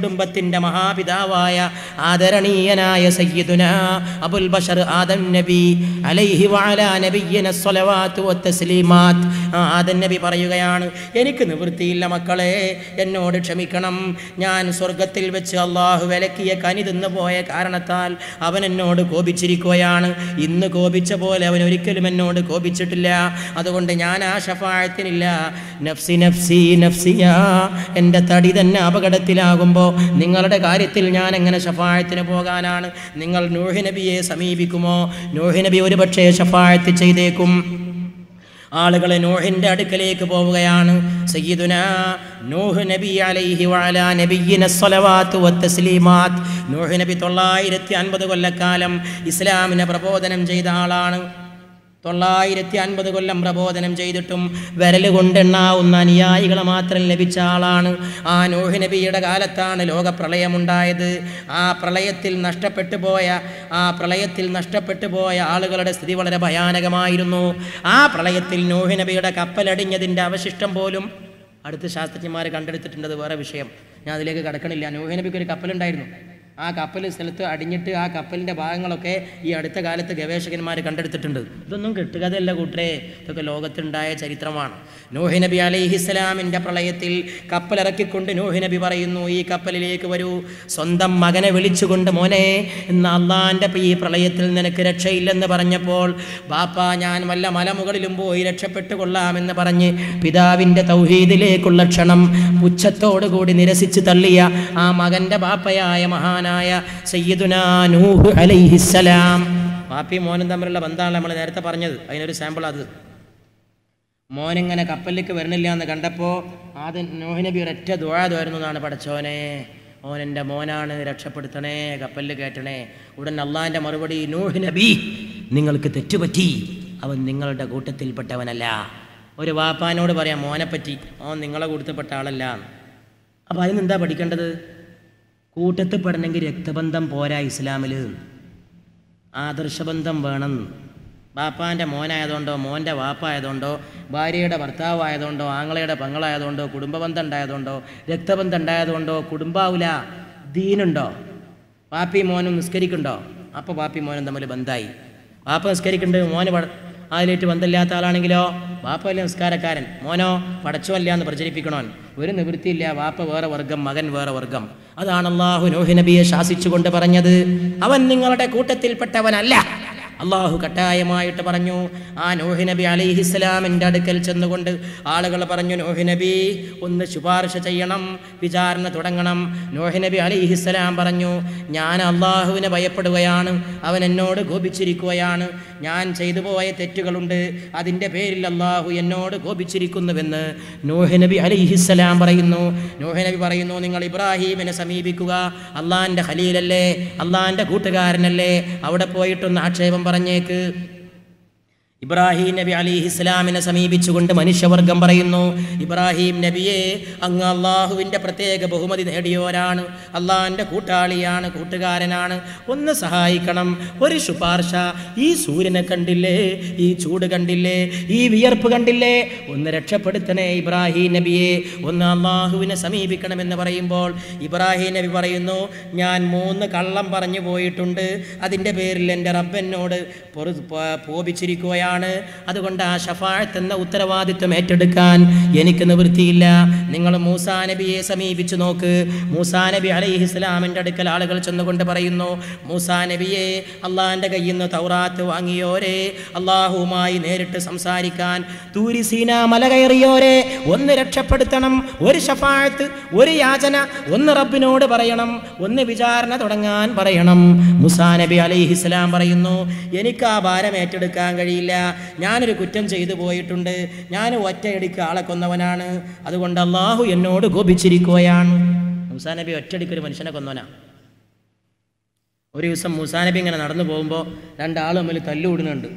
കുടുംബത്തിന്റെ മഹാപിതാവായ ആദരണീയനായ സയ്യിദുന അബുൽ ബഷർ ആദം നബി അലൈഹി വഅലാ നബിയ്യന സ്വലവാത്തു വത്തസ്ലീമാത്ത് ആ ആദം നബി പറയുകയാണ് എനിക്ക് നിവൃത്തിയില്ല മക്കളെ എന്നോട് ക്ഷമിക്കണം ഞാൻ സ്വർഗത്തിൽ വെച്ച് അള്ളാഹു വിലക്കിയ കനി തിന്നു പോയ കാരണത്താൽ അവൻ എന്നോട് കോപിച്ചിരിക്കുകയാണ് ഇന്ന് കോപിച്ച പോലെ അവൻ ഒരിക്കലും എന്നോട് കോപിച്ചിട്ടില്ല അതുകൊണ്ട് ഞാൻ ആ ഷഫാഴത്തിനില്ല നഫ്സി നഫ്സി നഫ്സിയ എൻ്റെ തടി തന്നെ അപകടത്തിലാകുമ്പോൾ നിങ്ങളുടെ കാര്യത്തിൽ ഞാൻ എങ്ങനെ ഷഫാഴത്തിന് പോകാനാണ് നിങ്ങൾ നൂഹി നബിയെ സമീപിക്കുമോ നൂഹി നബി ഒരുപക്ഷേ ഷഫാഴത്ത് ചെയ്തേക്കും ആളുകളെ നോഹിന്റെ അടുക്കലേക്ക് പോവുകയാണ് സയ്യിദുന നൂഹ് നബി അലൈഹി വഅലാ നബിയിന സ്വലവാത്തു വത്തസ്ലീമാത്ത് നൂഹ് നബി തൊള്ളായിരത്തി അൻപത് കൊല്ലക്കാലം ഇസ്ലാമിനെ പ്രബോധനം ചെയ്ത ആളാണ് തൊള്ളായിരത്തി അൻപത് കൊല്ലം പ്രബോധനം ചെയ്തിട്ടും വിരൽ കൊണ്ടെണ്ണാവുന്ന അനുയായികളെ മാത്രം ലഭിച്ച ആളാണ് ആ നൂഹ് നബിയുടെ കാലത്താണ് ലോകപ്രളയമുണ്ടായത് ആ പ്രളയത്തിൽ നഷ്ടപ്പെട്ടു പോയ ആ പ്രളയത്തിൽ നഷ്ടപ്പെട്ടു പോയ ആളുകളുടെ സ്ഥിതി വളരെ ഭയാനകമായിരുന്നു ആ പ്രളയത്തിൽ നൂഹ് നബിയുടെ കപ്പലടിഞ്ഞതിൻ്റെ അവശിഷ്ടം പോലും അടുത്ത ശാസ്ത്രജ്ഞന്മാർ കണ്ടെടുത്തിട്ടുണ്ട് അത് വേറെ വിഷയം ഞാൻ അതിലേക്ക് കടക്കണില്ല നൂഹ് നബിക്ക് ഒരു കപ്പലുണ്ടായിരുന്നു ആ കപ്പൽ സ്ഥലത്ത് അടിഞ്ഞിട്ട് ആ കപ്പലിൻ്റെ ഭാഗങ്ങളൊക്കെ ഈ അടുത്ത കാലത്ത് ഗവേഷകന്മാർ കണ്ടെടുത്തിട്ടുണ്ട് ഇതൊന്നും കെട്ടുകഥയല്ല കൂട്ടരെ ഇതൊക്കെ ലോകത്തുണ്ടായ ചരിത്രമാണ് നൂഹി നബി അലൈഹിസ്സലാമിൻ്റെ പ്രളയത്തിൽ കപ്പലിറക്കിക്കൊണ്ട് നൂഹി നബി പറയുന്നു ഈ കപ്പലിലേക്ക് വരൂ സ്വന്തം മകനെ വിളിച്ചുകൊണ്ട് മോനെ ഇന്ന് അള്ളാൻ്റെ ഈ പ്രളയത്തിൽ നിനക്ക് രക്ഷയില്ലെന്ന് പറഞ്ഞപ്പോൾ ബാപ്പ ഞാൻ വല്ല മലമുകളിലും പോയി രക്ഷപ്പെട്ടു കൊള്ളാമെന്ന് പറഞ്ഞ് പിതാവിൻ്റെ തൗഹീദിലേക്കുള്ള ക്ഷണം പുച്ഛത്തോടുകൂടി നിരസിച്ച് തള്ളിയ ആ മകൻ്റെ ബാപ്പയായ മഹാനായ സയ്യിദുനാ നൂഹ് അലൈഹിസ്സലാം ബാപ്പയും മോനും തമ്മിലുള്ള ബന്ധമാണ് നമ്മൾ നേരത്തെ പറഞ്ഞത് അതിനൊരു സാമ്പിൾ അത് മോനിങ്ങനെ കപ്പലിലേക്ക് വരുന്നില്ല എന്ന് കണ്ടപ്പോൾ ആദ്യം നോഹ് നബി ഒരൊറ്റ ദുഴാതായിരുന്നു എന്നാണ് പഠിച്ചോനെ ഓൻ എൻ്റെ മോനാണ് രക്ഷപ്പെടുത്തണേ കപ്പലിൽ കയറ്റണേ ഉടൻ അള്ളാഹിൻ്റെ മറുപടി നൂഹ് നബി നിങ്ങൾക്ക് തെറ്റുപറ്റി അവൻ നിങ്ങളുടെ കൂട്ടത്തിൽപ്പെട്ടവനല്ല ഒരു വാപ്പാനോട് പറയാം മോനെപ്പറ്റി ഓൻ നിങ്ങളെ കൂട്ടത്തിൽപ്പെട്ട ആളല്ല അപ്പോൾ അതിനെന്താ പഠിക്കേണ്ടത് കൂട്ടത്തിൽ പെടണമെങ്കിൽ രക്തബന്ധം പോരാ ഇസ്ലാമിൽ ആദർശബന്ധം വേണം ബാപ്പാൻ്റെ മോനായതുകൊണ്ടോ മോൻ്റെ വാപ്പായതുകൊണ്ടോ ഭാര്യയുടെ ഭർത്താവായതുകൊണ്ടോ ആങ്ങളയുടെ പെങ്ങളായതുകൊണ്ടോ കുടുംബബന്ധം ഉണ്ടായതുകൊണ്ടോ രക്തബന്ധം ഉണ്ടായതുകൊണ്ടോ കുടുംബാവില്ല ദീനുണ്ടോ പാപ്പി മോനും നിസ്കരിക്കുന്നുണ്ടോ അപ്പോൾ പാപ്പി മോനും തമ്മിൽ ബന്ധമായി വാപ്പ നിസ്കരിക്കുന്നുണ്ട് മോന് പട അതിലേറ്റ് ബന്ധമില്ലാത്ത ആളാണെങ്കിലോ വാപ്പ അല്ലേ നിസ്കാരക്കാരൻ മോനോ പടച്ചോല്ല എന്ന് പ്രചരിപ്പിക്കണോൻ ഒരു നിവൃത്തിയില്ല വാപ്പ വേറെ വർഗം മകൻ വേറെ വർഗം അതാണ് അള്ളാഹു നോഹി നബിയെ ശാസിച്ചുകൊണ്ട് പറഞ്ഞത് അവൻ നിങ്ങളുടെ കൂട്ടത്തിൽപ്പെട്ടവനല്ല അള്ളാഹു കട്ടായമായിട്ട് പറഞ്ഞു ആ നോഹി നബി അലിഹിസ്ലാമിൻ്റെ അടുക്കൽ ചെന്നുകൊണ്ട് ആളുകൾ പറഞ്ഞു നോഹി നബി ഒന്ന് ശുപാർശ ചെയ്യണം വിചാരണ തുടങ്ങണം നോഹി നബി അലിഹിസ്സലാം പറഞ്ഞു ഞാൻ അള്ളാഹുവിനെ ഭയപ്പെടുകയാണ് അവൻ എന്നോട് കോപിച്ചിരിക്കുകയാണ് ഞാൻ ചെയ്തു പോയ തെറ്റുകളുണ്ട് അതിൻ്റെ പേരിൽ അള്ളാഹു എന്നോട് കോപിച്ചിരിക്കുന്നുവെന്ന് നോഹി നബി അലിഹിസ്സലാം പറയുന്നു നോഹി നബി പറയുന്നു നിങ്ങൾ ഇബ്രാഹീമിനെ സമീപിക്കുക അള്ളാഹിൻ്റെ ഖലീലല്ലേ അള്ളാഹിൻ്റെ കൂട്ടുകാരനല്ലേ അവിടെ പോയിട്ടൊന്ന് ആക്ഷേപം പറഞ്ഞേക്ക് ഇബ്രാഹിം നബി അലി ഇസ്ലാമിനെ സമീപിച്ചുകൊണ്ട് മനുഷ്യവർഗം പറയുന്നു ഇബ്രാഹിം നബിയെ അങ്ങ് അള്ളാഹുവിൻ്റെ പ്രത്യേക ബഹുമതി നേടിയവരാണ് അള്ളാഹിൻ്റെ കൂട്ടാളിയാണ് കൂട്ടുകാരനാണ് ഒന്ന് സഹായിക്കണം ഒരു ശുപാർശ ഈ സൂര്യനെ കണ്ടില്ലേ ഈ ചൂട് കണ്ടില്ലേ ഈ വിയർപ്പ് കണ്ടില്ലേ ഒന്ന് രക്ഷപ്പെടുത്തണേ ഇബ്രാഹിം നബിയെ ഒന്ന് അള്ളാഹുവിനെ സമീപിക്കണമെന്ന് പറയുമ്പോൾ ഇബ്രാഹിം നബി പറയുന്നു ഞാൻ മൂന്ന് കള്ളം പറഞ്ഞു പോയിട്ടുണ്ട് അതിൻ്റെ പേരിൽ എൻ്റെ റബ്ബെന്നോട് പൊറു പ- കോപിച്ചിരിക്കുകയാണ് അതുകൊണ്ട് ആ ഷഫാഴത്ത് എന്ന ഉത്തരവാദിത്വം ഏറ്റെടുക്കാൻ എനിക്ക് നിവൃത്തിയില്ല നിങ്ങൾ മൂസാ നബിയെ സമീപിച്ചു നോക്ക് മൂസാ നബി അലൈഹി ഇസ്ലാമിൻ്റെ അടുക്കൽ ആളുകൾ ചെന്നുകൊണ്ട് പറയുന്നു മൂസാ നബിയെ അള്ളാഹിൻ്റെ കയ്യിൽ നിന്ന് തൗറാത്ത് വാങ്ങിയോരെ അള്ളാഹുവുമായി നേരിട്ട് സംസാരിക്കാൻ തൂരി സീന മല കയറിയോരെ ഒന്ന് രക്ഷപ്പെടുത്തണം ഒരു ഷഫാഴത്ത് ഒരു യാചന ഒന്ന് റബ്ബിനോട് പറയണം ഒന്ന് വിചാരണ തുടങ്ങാൻ പറയണം മുസാ നബി അലൈഹി ഇസ്ലാം പറയുന്നു എനിക്ക് ആ ഭാരം ഏറ്റെടുക്കാൻ കഴിയില്ല ഞാനൊരു കുറ്റം ചെയ്തു പോയിട്ടുണ്ട് ഞാൻ ഒറ്റയടിക്ക് ആളെ കൊന്നവനാണ് അതുകൊണ്ട് അള്ളാഹു എന്നോട് കോപിച്ചിരിക്കുകയാണ് മുസാ നബി ഒറ്റയടിക്ക് ഒരു മനുഷ്യനെ കൊന്നവനാ ഒരു ദിവസം മുസാ നബി ഇങ്ങനെ നടന്നു പോകുമ്പോൾ രണ്ടാൾ തമ്മിൽ തല്ലുകൂടുന്നുണ്ട്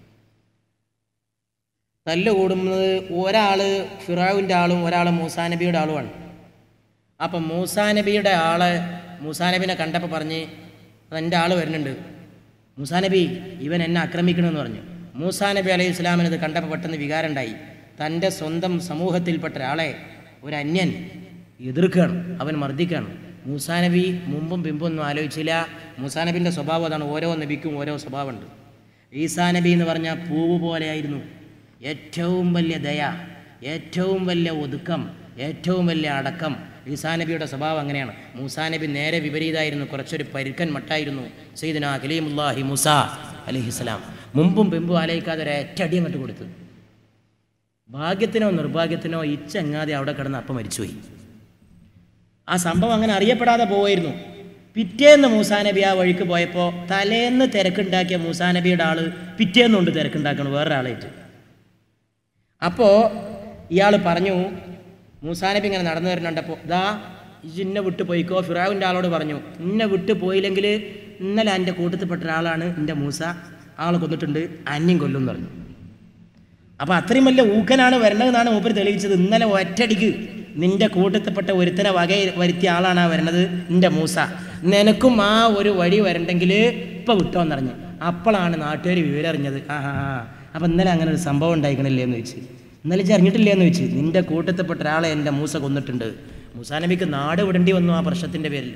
തല്ല് കൂടുന്നത് ഒരാൾ ഫിറാവിൻ്റെ ആളും ഒരാൾ മൂസാ നബിയുടെ ആളുമാണ് അപ്പം മൂസാ നബിയുടെ ആള് മൂസാ നബിനെ കണ്ടപ്പോൾ പറഞ്ഞ് എൻ്റെ ആൾ വരുന്നുണ്ട് മൂസാ നബി ഇവൻ എന്നെ ആക്രമിക്കണമെന്ന് പറഞ്ഞു മൂസാ നബി അലൈഹി ഇസ്ലാമിന് ഇത് കണ്ടപ്പോൾ പെട്ടെന്ന് വികാരം ഉണ്ടായി തൻ്റെ സ്വന്തം സമൂഹത്തിൽപ്പെട്ട ഒരാളെ ഒരു അന്യൻ എതിർക്കുകയാണ് അവൻ മർദ്ദിക്കുകയാണ് മൂസാ നബി മുമ്പും പിമ്പും ഒന്നും ആലോചിച്ചില്ല മൂസാ നബിൻ്റെ സ്വഭാവം അതാണ് ഓരോ നബിക്കും ഓരോ സ്വഭാവമുണ്ട് ഈസാ നബി എന്ന് പറഞ്ഞാൽ പൂവ് പോലെയായിരുന്നു ഏറ്റവും വലിയ ദയ ഏറ്റവും വലിയ ഒതുക്കം ഏറ്റവും വലിയ അടക്കം ഈസാ നബിയുടെ സ്വഭാവം അങ്ങനെയാണ് മൂസാ നബി നേരെ വിപരീതമായിരുന്നു കുറച്ചൊരു പരുക്കൻ മട്ടായിരുന്നു സെയ്ദിന കലീമുല്ലാഹി മൂസ അലഹിസ്സലാം മുമ്പും പിമ്പും ആലോചിക്കാതെ ഒരു ഒറ്റടി അങ്ങോട്ട് കൊടുത്തു ഭാഗ്യത്തിനോ നിർഭാഗ്യത്തിനോ ഈ ചങ്ങാതി അവിടെ കിടന്ന് അപ്പം മരിച്ചുപോയി ആ സംഭവം അങ്ങനെ അറിയപ്പെടാതെ പോവായിരുന്നു പിറ്റേന്ന് മൂസാ നബി ആ വഴിക്ക് പോയപ്പോൾ തലേന്ന് തിരക്കുണ്ടാക്കിയ മൂസാ നബിയുടെ ആള് പിറ്റേന്നുണ്ട് തിരക്കുണ്ടാക്കണം വേറൊരാളായിട്ട് അപ്പോൾ ഇയാൾ പറഞ്ഞു മൂസാ നബി ഇങ്ങനെ നടന്നു വരുന്നുണ്ടപ്പോൾ ദാ ഇജ്ജ് ഇന്നെ വിട്ട് പോയിക്കോ ഫിറാവിൻ്റെ ആളോട് പറഞ്ഞു ഇന്നെ വിട്ട് പോയില്ലെങ്കിൽ ഇന്നലെ എൻ്റെ കൂട്ടത്തിൽപ്പെട്ട ഒരാളാണ് എൻ്റെ മൂസ ആളെ കൊന്നിട്ടുണ്ട് അന്യം കൊല്ലും എന്ന് പറഞ്ഞു അപ്പോൾ അത്രയും വലിയ ഊക്കനാണ് വരണതെന്നാണ് മൂപ്പര് തെളിയിച്ചത് ഇന്നലെ ഒറ്റടിക്ക് നിന്റെ കൂട്ടത്തിൽപ്പെട്ട ഒരുത്തനെ വക വരുത്തിയ ആളാണ് ആ വരണത് നിന്റെ മൂസ നിനക്കും ആ ഒരു വഴി വരണ്ടെങ്കിൽ ഇപ്പം വിട്ടോന്നറിഞ്ഞു അപ്പോഴാണ് നാട്ടുകാർ വിവരം അറിഞ്ഞത് ആ ആ ആ അപ്പം ഇന്നലെ അങ്ങനെ ഒരു സംഭവം ഉണ്ടായിക്കണില്ലേ എന്ന് ചോദിച്ചു ഇന്നലെ ഇജ്ജ് അറിഞ്ഞിട്ടില്ലേ എന്ന് ചോദിച്ചു നിന്റെ കൂട്ടത്തിൽപ്പെട്ട ഒരാളെ എൻ്റെ മൂസ കൊന്നിട്ടുണ്ട് മൂസാ നബിക്ക് നാട് വിടേണ്ടി വന്നു ആ പ്രശ്നത്തിൻ്റെ പേരിൽ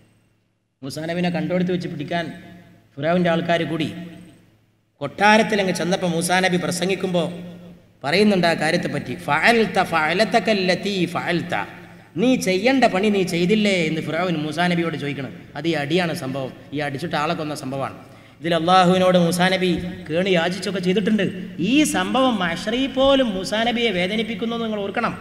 മൂസാ നബിനെ കണ്ടുകൊടുത്ത് വെച്ച് പിടിക്കാൻ ഫുറാവിൻ്റെ ആൾക്കാർ കൂടി കൊട്ടാരത്തിൽ അങ്ങ് ചെന്നപ്പോൾ മൂസാ നബി പ്രസംഗിക്കുമ്പോൾ പറയുന്നുണ്ട് ആ കാര്യത്തെപ്പറ്റി ഫഅൽത്ത ഫഅലത്തക്കല്ലത്തി ഫഅൽത്ത നീ ചെയ്യേണ്ട പണി നീ ചെയ്തില്ലേ എന്ന് ഫിറാവിൻ മൂസാ നബിയോട് ചോദിക്കണം അത് ഈ അടിയാണ് സംഭവം ഈ അടിച്ചിട്ട് ആളെ കൊന്ന സംഭവമാണ് ഇതിൽ അള്ളാഹുവിനോട് മൂസാ നബി കേണി യാചിച്ചൊക്കെ ചെയ്തിട്ടുണ്ട് ഈ സംഭവം മഷറി പോലും മൂസാ നബിയെ വേദനിപ്പിക്കുന്നു എന്ന് നിങ്ങൾ ഓർക്കണം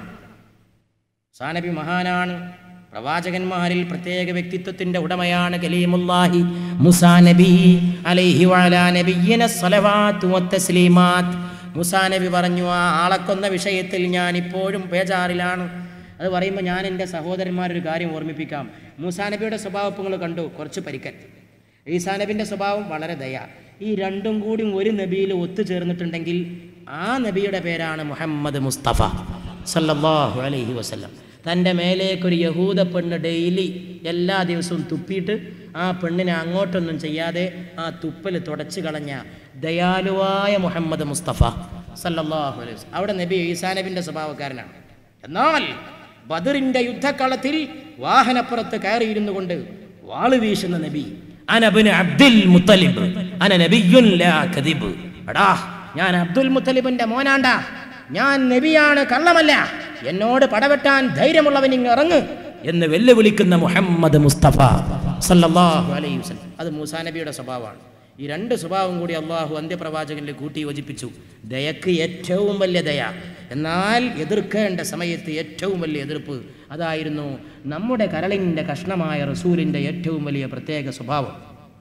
മൂസാ നബി മഹാനാണ് പ്രവാചകന്മാരിൽ പ്രത്യേക വ്യക്തിത്വത്തിന്റെ ഉടമയാണ് കലീമുല്ലാഹി മുസാ നബി അലൈഹി വഅലാ നബിയ്യിന സ്വലവാത്തു വത്തസ്ലീമാത്ത് മുസാ നബി പറഞ്ഞു ആ ആളക്കൊന്ന വിഷയത്തിൽ ഞാൻ ഇപ്പോഴും ബേജാറിലാണ് അത് പറയുമ്പോൾ ഞാൻ എൻ്റെ സഹോദരന്മാരൊരു കാര്യം ഓർമ്മിപ്പിക്കാം മൂസാ നബിയുടെ സ്വഭാവം നിങ്ങൾ കണ്ടു കുറച്ച് പരിക്കൻ ഈസാ നബിൻ്റെ സ്വഭാവം വളരെ ദയ ഈ രണ്ടും കൂടി ഒരു നബിയിൽ ഒത്തുചേർന്നിട്ടുണ്ടെങ്കിൽ ആ നബിയുടെ പേരാണ് മുഹമ്മദ് മുസ്തഫ സല്ലല്ലാഹു അലൈഹി വസല്ലം തൻ്റെ മേലേക്കൊരു യഹൂദ പെണ്ണ് ഡെയിലി എല്ലാ ദിവസവും തുപ്പിയിട്ട് ആ പെണ്ണിനെ അങ്ങോട്ടൊന്നും ചെയ്യാതെ ആ തുപ്പൽ തുടച്ചു കളഞ്ഞ ദയാലുവായ മുഹമ്മദ് മുസ്തഫ സല്ലല്ലാഹു അലൈഹി വസല്ലം അവിടെ നബി ഈസാ നബിൻ്റെ സ്വഭാവക്കാരനാണ് എന്നാൽ ബദറിന്റെ യുദ്ധക്കളത്തിൽ വാഹനപ്പുറത്ത് കയറിയിരുന്നു കൊണ്ട് വാള് വീശുന്ന നബി അനബിന് അബ്ദുൽ മുത്തലിബ് അന നബിയുൻ ലാ കദിബ് എടാ ഞാൻ അബ്ദുൽ മുത്തലിബിന്റെ മോനാണ്ടാ ഞാൻ നബിയാണ് കള്ളമല്ല എന്നോട് പടവെട്ടാൻ ധൈര്യമുള്ളവൻ ഇങ്ങ് ഇറങ്ങ് എന്ന് വെല്ലുവിളിക്കുന്ന മുഹമ്മദ് മുസ്തഫ സല്ലല്ലാഹു അലൈഹി വസല്ലം അത് മൂസാ നബിയുടെ സ്വഭാവമാണ് ഈ രണ്ട് സ്വഭാവം കൂടി അള്ളാഹു അന്ത്യപ്രവാചകനിൽ കൂട്ടി യോജിപ്പിച്ചു ദയക്ക് ഏറ്റവും വലിയ ദയ എന്നാൽ എതിർക്കേണ്ട സമയത്ത് ഏറ്റവും വലിയ എതിർപ്പ് അതായിരുന്നു നമ്മുടെ കരളിൻ്റെ കഷ്ണമായ റസൂലിൻ്റെ ഏറ്റവും വലിയ പ്രത്യേക സ്വഭാവം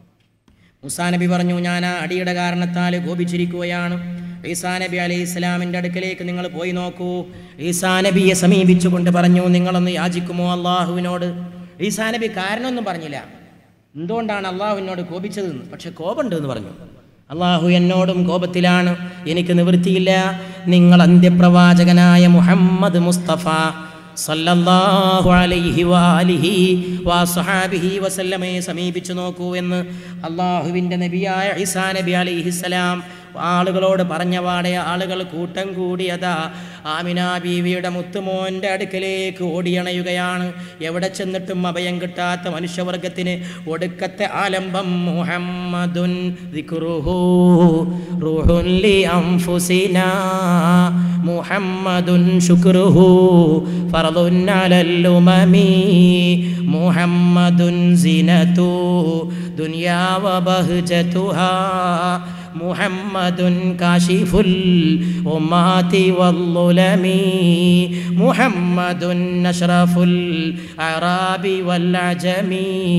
മുസാ നബി പറഞ്ഞു ഞാൻ ആ അടിയുടെ കാരണത്താൽ കോപിച്ചിരിക്കുകയാണ് ഈസാ നബി അലൈഹി ഇസ്ലാമിൻ്റെ അടുക്കലേക്ക് നിങ്ങൾ പോയി നോക്കൂ ഈസാ നബിയെ സമീപിച്ചുകൊണ്ട് പറഞ്ഞു നിങ്ങളൊന്ന് യാചിക്കുമോ അള്ളാഹുവിനോട് ഈസാ നബി കാരണമൊന്നും പറഞ്ഞില്ല എന്തുകൊണ്ടാണ് അള്ളാഹുവിനോട് കോപിച്ചതെന്ന് പക്ഷെ കോപമുണ്ട് എന്ന് പറഞ്ഞു അള്ളാഹു എന്നോടും കോപത്തിലാണ് എനിക്ക് നിവൃത്തിയില്ല നിങ്ങൾ അന്ത്യപ്രവാചകനായ മുഹമ്മദ് മുസ്തഫ സല്ലല്ലാഹു അലൈഹി വാലിഹി വസഹാബിഹി വസല്ലമയെ സമീപിച്ചു നോക്കൂ എന്ന് അള്ളാഹുവിൻ്റെ നബിയായ ഇസാ നബി അലൈഹിസ്സലാം ആളുകളോട് പറഞ്ഞ പാടെ ആളുകൾ കൂട്ടം കൂടിയതാ ആമിന ബീവിയുടെ മുത്തുമോൻ്റെ അടുക്കലേക്ക് ഓടിയണയുകയാണ് എവിടെ ചെന്നിട്ടും അഭയം കിട്ടാത്ത മനുഷ്യവർഗത്തിന് ഒടുക്കത്തെ ആലംബം മുഹമ്മദുൻ ദിക്റുഹു റൂഹുൻ ലി അൻഫുസിനാ മുഹമ്മദുൻ ശുക്രുഹു ഫർദുൻ അലൽ ഉമമി മുഹമ്മദുൻ സിനതു ദുനിയാ വബഹ്ജതുഹാ محمد كاشف الأمات والظلم محمد أشرف الأعراب والعجم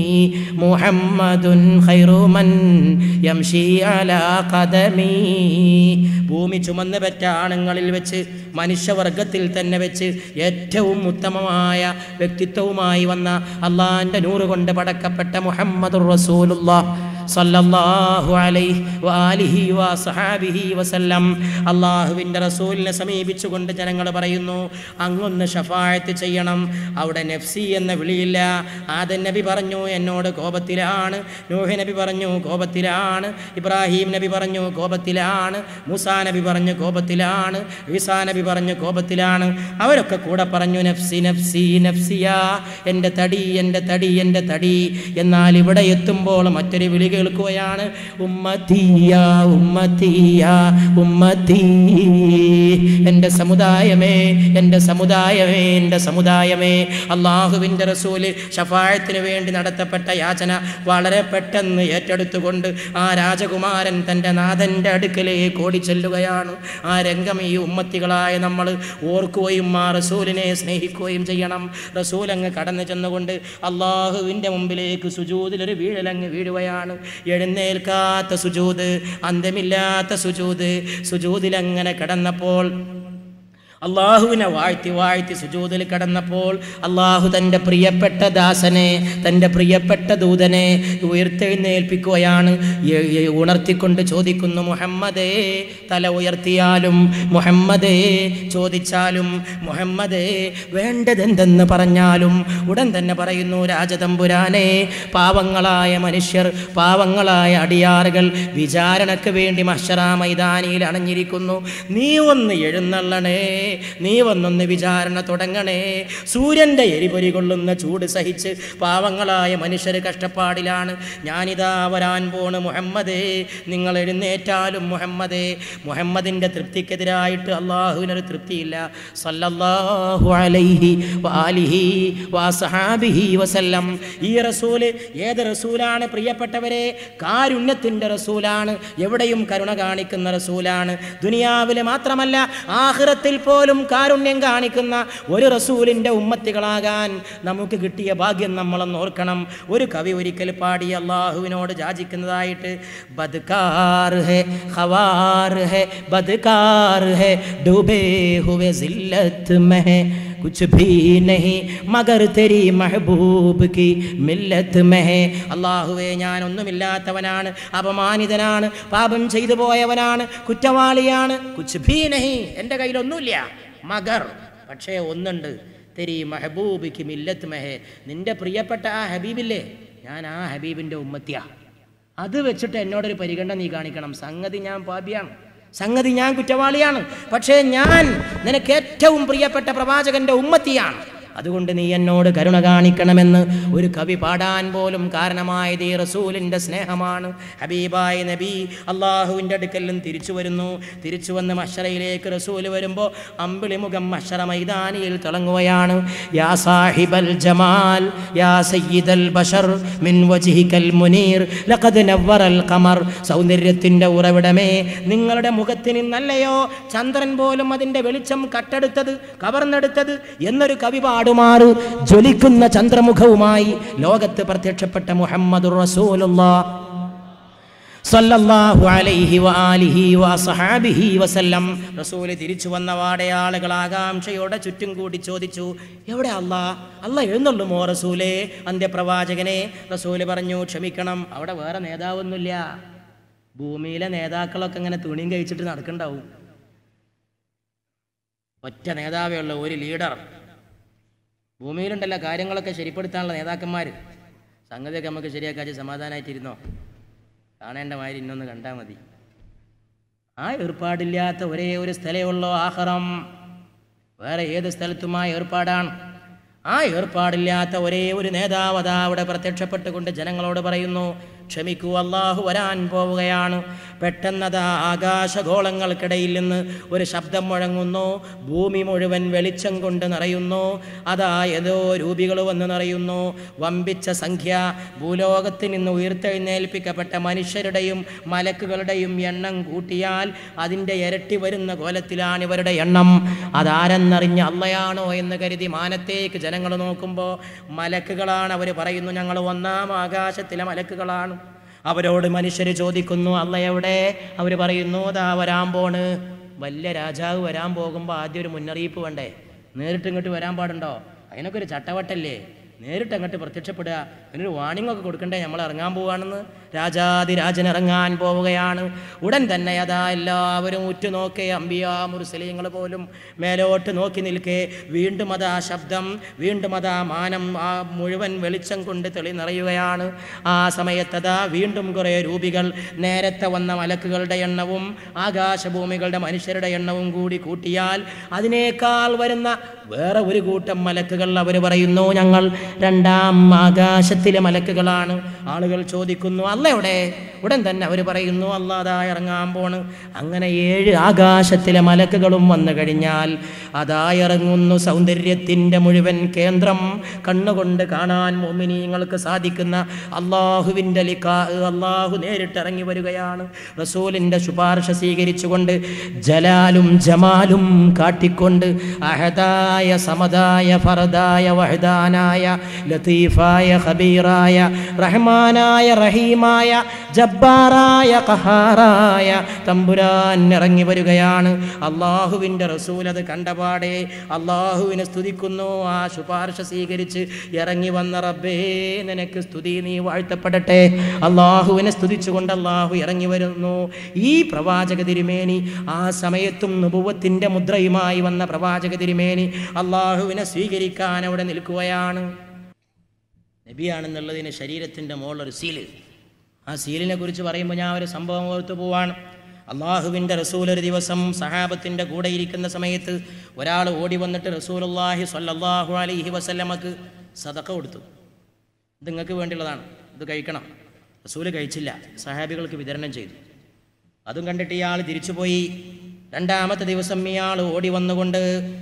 محمد خير من يمشي على قدمي ഭൂമി ചുമന്ന് പെറ്റ ആണുങ്ങളിൽ വെച്ച് മനുഷ്യവർഗത്തിൽ തന്നെ വെച്ച് ഏറ്റവും ഉത്തമമായ വ്യക്തിത്വവുമായി വന്ന അള്ളാന്റെ നൂറ് കൊണ്ട് പടക്കപ്പെട്ട മുഹമ്മദ് റസൂലുള്ള സല്ലല്ലാഹു അലൈഹി വആലിഹി വസഹാബിഹി വസല്ലം അള്ളാഹുവിൻ്റെ റസൂലിനെ സമീപിച്ചുകൊണ്ട് ജനങ്ങൾ പറയുന്നു അങ്ങൊന്ന് ഷഫായത്ത് ചെയ്യണം അവിടെ നഫ്സി എന്ന വിളിയില്ല ആദൻ നബി പറഞ്ഞു എന്നോട് കോപത്തിലാണ് നൂഹ് നബി പറഞ്ഞു കോപത്തിലാണ് ഇബ്രാഹിം നബി പറഞ്ഞു കോപത്തിലാണ് മൂസാ നബി പറഞ്ഞു കോപത്തിലാണ് ഈസാ നബി പറഞ്ഞു കോപത്തിലാണ് അവരൊക്കെ കൂടെ പറഞ്ഞു നഫ്സി നഫ്സി നഫ്സിയ എൻ്റെ തടി എൻ്റെ തടി എൻ്റെ തടി എന്നാൽ ഇവിടെ എത്തുമ്പോൾ മറ്റൊരു വിളി കേൾക്കുകയാണ് ഉമ്മത്തീയ ഉമ്മത്തീയ ഉമ്മത്തീ എൻ്റെ സമുദായമേ എൻ്റെ സമുദായമേ എൻ്റെ സമുദായമേ അള്ളാഹുവിൻ്റെ റസൂല് ഷഫായത്തിന് വേണ്ടി നടത്തപ്പെട്ട യാചന വളരെ പെട്ടെന്ന് ഏറ്റെടുത്തുകൊണ്ട് ആ രാജകുമാരൻ തൻ്റെ നാഥൻ്റെ അടുക്കലേക്ക് ഓടിച്ചെല്ലുകയാണ് ആ രംഗം ഈ ഉമ്മത്തികളായ നമ്മൾ ഓർക്കുകയും ആ റസൂലിനെ സ്നേഹിക്കുകയും ചെയ്യണം റസൂൽ അങ്ങ് കടന്നു ചെന്നുകൊണ്ട് അള്ളാഹുവിൻ്റെ മുമ്പിലേക്ക് സുജൂതിലൊരു വീഴലങ്ങ് വീഴുകയാണ് എഴുന്നേൽക്കാത്ത സുജൂത് അന്തമില്ലാത്ത സുജൂത് സുജൂതിലങ്ങനെ കിടന്നപ്പോൾ അള്ളാഹുവിനെ വാഴ്ത്തി വാഴ്ത്തി സുജൂതിൽ കടന്നപ്പോൾ അള്ളാഹു തൻ്റെ പ്രിയപ്പെട്ട ദാസനെ തൻ്റെ പ്രിയപ്പെട്ട ദൂതനെ ഉയർത്തെഴുന്നേൽപ്പിക്കുകയാണ് എ- എ- ഉണർത്തിക്കൊണ്ട് ചോദിക്കുന്നു മുഹമ്മദേ തല ഉയർത്തിയാലും മുഹമ്മദേ ചോദിച്ചാലും മുഹമ്മദേ വേണ്ടതെന്തെന്ന് പറഞ്ഞാലും ഉടൻ തന്നെ പറയുന്നു രാജതമ്പുരാനെ പാവങ്ങളായ മനുഷ്യർ പാവങ്ങളായ അടിയാറുകൾ വിചാരണയ്ക്ക് വേണ്ടി മഷറാ മൈതാനിയിൽ അണഞ്ഞിരിക്കുന്നു നീ ഒന്ന് എഴുന്നള്ളണേ നീ വന്നൊന്ന് വിചാരണ തുടങ്ങണേ സൂര്യൻ്റെ എരിപൊരി കൊള്ളുന്ന ചൂട് സഹിച്ച് പാവങ്ങളായ മനുഷ്യർ കഷ്ടപ്പാടിലാണ് ഞാനിതാ വരാൻ പോണ് മുഹമ്മദേ നിങ്ങൾ എഴുന്നേറ്റാലും മുഹമ്മദേ മുഹമ്മദിൻ്റെ തൃപ്തിക്കെതിരായിട്ട് അള്ളാഹുവിനൊരു തൃപ്തിയില്ല സല്ലല്ലാഹു അലൈഹി വാലിഹി വാസഹാബിഹി വസല്ലം ഈ റസൂല് ഏത് റസൂലാണ് പ്രിയപ്പെട്ടവരെ കാരുണ്യത്തിൻ്റെ റസൂലാണ് എവിടെയും കരുണ കാണിക്കുന്ന റസൂലാണ് ദുനിയാവിൽ മാത്രമല്ല ആഹ്റത്തിൽ പോലും കാരുണ്യം കാണിക്കുന്ന ഒരു റസൂലിൻ്റെ ഉമ്മത്തികളാകാൻ നമുക്ക് കിട്ടിയ ഭാഗ്യം നമ്മളൊന്ന് ഓർക്കണം ഒരു കവി ഒരിക്കൽ പാടി അള്ളാഹുവിനോട് യാചിക്കുന്നതായിട്ട് ബദ്കാർ ഹെ ഖവാർ ഹെ ബദ്കാർ ഹെ ഡൂബേ ഹുവെ സില്ലത്ത് മെഹ कुछ भी नहीं മഗർ തെരി മെഹബൂബ് കി മില്ലത്ത് മെഹേ അള്ളാഹുവേ ഞാൻ ഒന്നുമില്ലാത്തവനാണ് അപമാനിതനാണ് പാപം ചെയ്തു പോയവനാണ് കുറ്റവാളിയാണ് കുച്ച് ഭീ നഹി എൻ്റെ കയ്യിലൊന്നുമില്ല മഗർ പക്ഷേ ഒന്നുണ്ട് തെരി മെഹബൂബ് കി മില്ലത്ത് മെഹേ നിന്റെ പ്രിയപ്പെട്ട ആ ഹബീബില്ലേ ഞാൻ ആ ഹബീബിൻ്റെ ഉമ്മത്തിയാ അത് വെച്ചിട്ട് എന്നോടൊരു പരിഗണന നീ കാണിക്കണം സംഗതി ഞാൻ പാപിയാണ് സംഗതി ഞാൻ കുറ്റവാളിയാണ് പക്ഷേ ഞാൻ നിനക്ക് ഏറ്റവും പ്രിയപ്പെട്ട പ്രവാചകന്റെ ഉമ്മത്തിയാണ് അതുകൊണ്ട് നീ എന്നോട് കരുണ കാണിക്കണമെന്ന് ഒരു കവി പാടാൻ പോലും കാരണമായത് ഈ റസൂലിൻ്റെ സ്നേഹമാണ് ഹബീബായ നബി അള്ളാഹുവിൻ്റെ അടുക്കലും തിരിച്ചു വരുന്നു തിരിച്ചു വന്ന് മഷറയിലേക്ക് റസൂൽ വരുമ്പോൾ അമ്പിളി മുഖം മഷറ മൈതാനിയിൽ തിളങ്ങുകയാണ് യാ സാഹിബൽ ജമാൽ യാ സയ്യിദൽ ബഷർ മിൻ വജിഹിക്കൽ മുനീർ ലഖദ് നവ്വറൽ ഖമർ സൗന്ദര്യത്തിൻ്റെ ഉറവിടമേ നിങ്ങളുടെ മുഖത്തിന് നല്ലയോ ചന്ദ്രൻ പോലും അതിൻ്റെ വെളിച്ചം കട്ടെടുത്തത് കവർന്നെടുത്തത് എന്നൊരു കവി പാടുമാറ് ജ്വലിക്കുന്ന ചന്ദ്രമുഖവുമായി ലോകത്ത് പ്രത്യക്ഷപ്പെട്ട മുഹമ്മദുർ റസൂലുള്ളാ സല്ലല്ലാഹു അലൈഹി വആലിഹി വസഹാബിഹി വസല്ലം റസൂല് തിരിച്ചു വന്ന വാടെ ആളുകൾ ആകാംക്ഷയോടെ ചുറ്റും കൂടി ചോദിച്ചു എവിടെ അല്ലാ അല്ല എഴുന്നള്ളുമോ റസൂലേ അന്ത്യപ്രവാചകനെ റസൂല് പറഞ്ഞു ക്ഷമിക്കണം അവിടെ വേറെ നേതാവൊന്നുമില്ല ഭൂമിയിലെ നേതാക്കളൊക്കെ ഇങ്ങനെ തുണിയും കഴിച്ചിട്ട് നടക്കണ്ടാവും ഒറ്റ നേതാവേ ഉള്ളൂ ഒരു ലീഡർ ഭൂമിയിലുണ്ടല്ലോ കാര്യങ്ങളൊക്കെ ശരിപ്പെടുത്താനുള്ള നേതാക്കന്മാർ സംഗതിയൊക്കെ നമുക്ക് ശരിയാക്കാച്ച് സമാധാനമായിട്ടിരുന്നോ കാണേണ്ട മാതിരി ഇന്നൊന്ന് കണ്ടാൽ മതി ആ ഏർപ്പാടില്ലാത്ത ഒരേ ഒരു സ്ഥലമുള്ളൂ ആഹ്റം വേറെ ഏത് സ്ഥലത്തുമായ ഏർപ്പാടാണ് ആ ഏർപ്പാടില്ലാത്ത ഒരേ ഒരു നേതാവ് അതാ അവിടെ പ്രത്യക്ഷപ്പെട്ടുകൊണ്ട് ജനങ്ങളോട് പറയുന്നു ക്ഷമിക്കൂ അള്ളാഹു വരാൻ പോവുകയാണ് പെട്ടെന്നതാ ആകാശഗോളങ്ങൾക്കിടയിൽ നിന്ന് ഒരു ശബ്ദം മുഴങ്ങുന്നു ഭൂമി മുഴുവൻ വെളിച്ചം കൊണ്ട് നിറയുന്നു അതാ ഏതോ രൂപികൾ വന്ന് നിറയുന്നു വമ്പിച്ച സംഖ്യ ഭൂലോകത്തിൽ നിന്ന് ഉയർത്തെഴുന്നേൽപ്പിക്കപ്പെട്ട മനുഷ്യരുടെയും മലക്കുകളുടെയും എണ്ണം കൂട്ടിയാൽ അതിൻ്റെ ഇരട്ടി വരുന്ന കോലത്തിലാണ് ഇവരുടെ എണ്ണം അതാരെന്നറിഞ്ഞ അള്ളയാണോ എന്ന് കരുതി മാനത്തേക്ക് ജനങ്ങൾ നോക്കുമ്പോൾ മലക്കുകളാണ് അവർ പറയുന്നു ഞങ്ങൾ ഒന്നാം ആകാശത്തിലെ മലക്കുകളാണ് അവരോട് മനുഷ്യർ ചോദിക്കുന്നു അല്ല എവിടെ അവർ പറയുന്നു ദാ വരാൻ പോണ് വലിയ രാജാവ് വരാൻ പോകുമ്പോൾ ആദ്യം ഒരു മുന്നറിയിപ്പ് വേണ്ടേ നേരിട്ട് ഇങ്ങോട്ട് വരാൻ പാടുണ്ടോ അതിനൊക്കെ ഒരു ചട്ടവട്ടല്ലേ നേരിട്ട് അങ്ങോട്ട് പ്രത്യക്ഷപ്പെടുക അതിനൊരു വാണിംഗ് ഒക്കെ കൊടുക്കണ്ടേ നമ്മൾ ഇറങ്ങാൻ പോവുകയാണെന്ന് രാജാതിരാജൻ ഇറങ്ങാൻ പോവുകയാണ് ഉടൻ തന്നെ അതാ എല്ലാവരും ഉറ്റുനോക്കേ അമ്പിയ മുർസലീങ്ങൾ പോലും മേലോട്ട് നോക്കി നിൽക്കേ വീണ്ടും അതാ ശബ്ദം വീണ്ടും അതാ മാനം ആ മുഴുവൻ വെളിച്ചം കൊണ്ട് തെളി നിറയുകയാണ് ആ സമയത്തതാ വീണ്ടും കുറേ രൂപികൾ നേരത്തെ വന്ന മലക്കുകളുടെ എണ്ണവും ആകാശഭൂമികളുടെ മനുഷ്യരുടെ എണ്ണവും കൂടി കൂട്ടിയാൽ അതിനേക്കാൾ വരുന്ന വേറെ ഒരു കൂട്ടം മലക്കുകൾ അവർ പറയുന്നു ഞങ്ങൾ രണ്ടാം ആകാശത്തിലെ മലക്കുകളാണ് ആളുകൾ ചോദിക്കുന്നു അല്ല എവിടെ ഉടൻ തന്നെ അവർ പറയുന്നു അല്ലാതാ ഇറങ്ങാൻ പോണ് അങ്ങനെ ഏഴ് ആകാശത്തിലെ മലക്കുകളും വന്നു കഴിഞ്ഞാൽ അതാ ഇറങ്ങുന്നു സൗന്ദര്യത്തിൻ്റെ മുഴുവൻ കേന്ദ്രം കണ്ണുകൊണ്ട് കാണാൻ മോമിനിയങ്ങൾക്ക് സാധിക്കുന്ന അള്ളാഹുവിൻ്റെ ലിക്കാ അള്ളാഹു നേരിട്ട് ഇറങ്ങി വരികയാണ് റസൂലിൻ്റെ ശുപാർശ സ്വീകരിച്ചുകൊണ്ട് ജലാലും ജമാലും കാട്ടിക്കൊണ്ട് അഹദായ സമദായ ഫറദായ വഹദാനായ ലത്തീഫായ ഖബീറായ റഹ്മാനായ റഹീമായ ജബ്ബാറായ ഖഹാറായ തമ്പുരാൻ ഇറങ്ങി വരികയാണ് അള്ളാഹുവിൻ്റെ റസൂൽ അത് കണ്ടപാടെ അള്ളാഹുവിനെ സ്തുതിക്കുന്നു ആ ശുപാർശ സ്വീകരിച്ച് ഇറങ്ങി വന്ന റബ്ബേ നിനക്ക് സ്തുതി നീ വാഴ്ത്തപ്പെടട്ടെ അള്ളാഹുവിനെ സ്തുതിച്ചുകൊണ്ട് അള്ളാഹു ഇറങ്ങി വരുന്നു ഈ പ്രവാചക തിരുമേനി ആ സമയത്തും നുപുവത്തിൻ്റെ മുദ്രയുമായി വന്ന പ്രവാചക തിരുമേനി അള്ളാഹുവിനെ സ്വീകരിക്കാൻ അവിടെ നിൽക്കുകയാണ് നബിയാണെന്നുള്ളതിന് ശരീരത്തിൻ്റെ മുകളിലൊരു സീല് ആ സീലിനെ കുറിച്ച് പറയുമ്പോൾ ഞാൻ ഒരു സംഭവം ഓർത്തു പോവാണ് അള്ളാഹുവിൻ്റെ റസൂൽ ഒരു ദിവസം സഹാബത്തിൻ്റെ കൂടെ ഇരിക്കുന്ന സമയത്ത് ഒരാൾ ഓടി വന്നിട്ട് റസൂലുള്ളാഹി സ്വല്ലല്ലാഹു അലൈഹി വസല്ലമക്ക് സദക്ക കൊടുത്തു ഇത് നിങ്ങൾക്ക് വേണ്ടിയുള്ളതാണ് ഇത് കഴിക്കണം റസൂല് കഴിച്ചില്ല സഹാബികൾക്ക് വിതരണം ചെയ്തു അതും കണ്ടിട്ട് ഇയാൾ തിരിച്ചുപോയി രണ്ടാമത്തെ ദിവസം ഇയാൾ ഓടി വന്നുകൊണ്ട്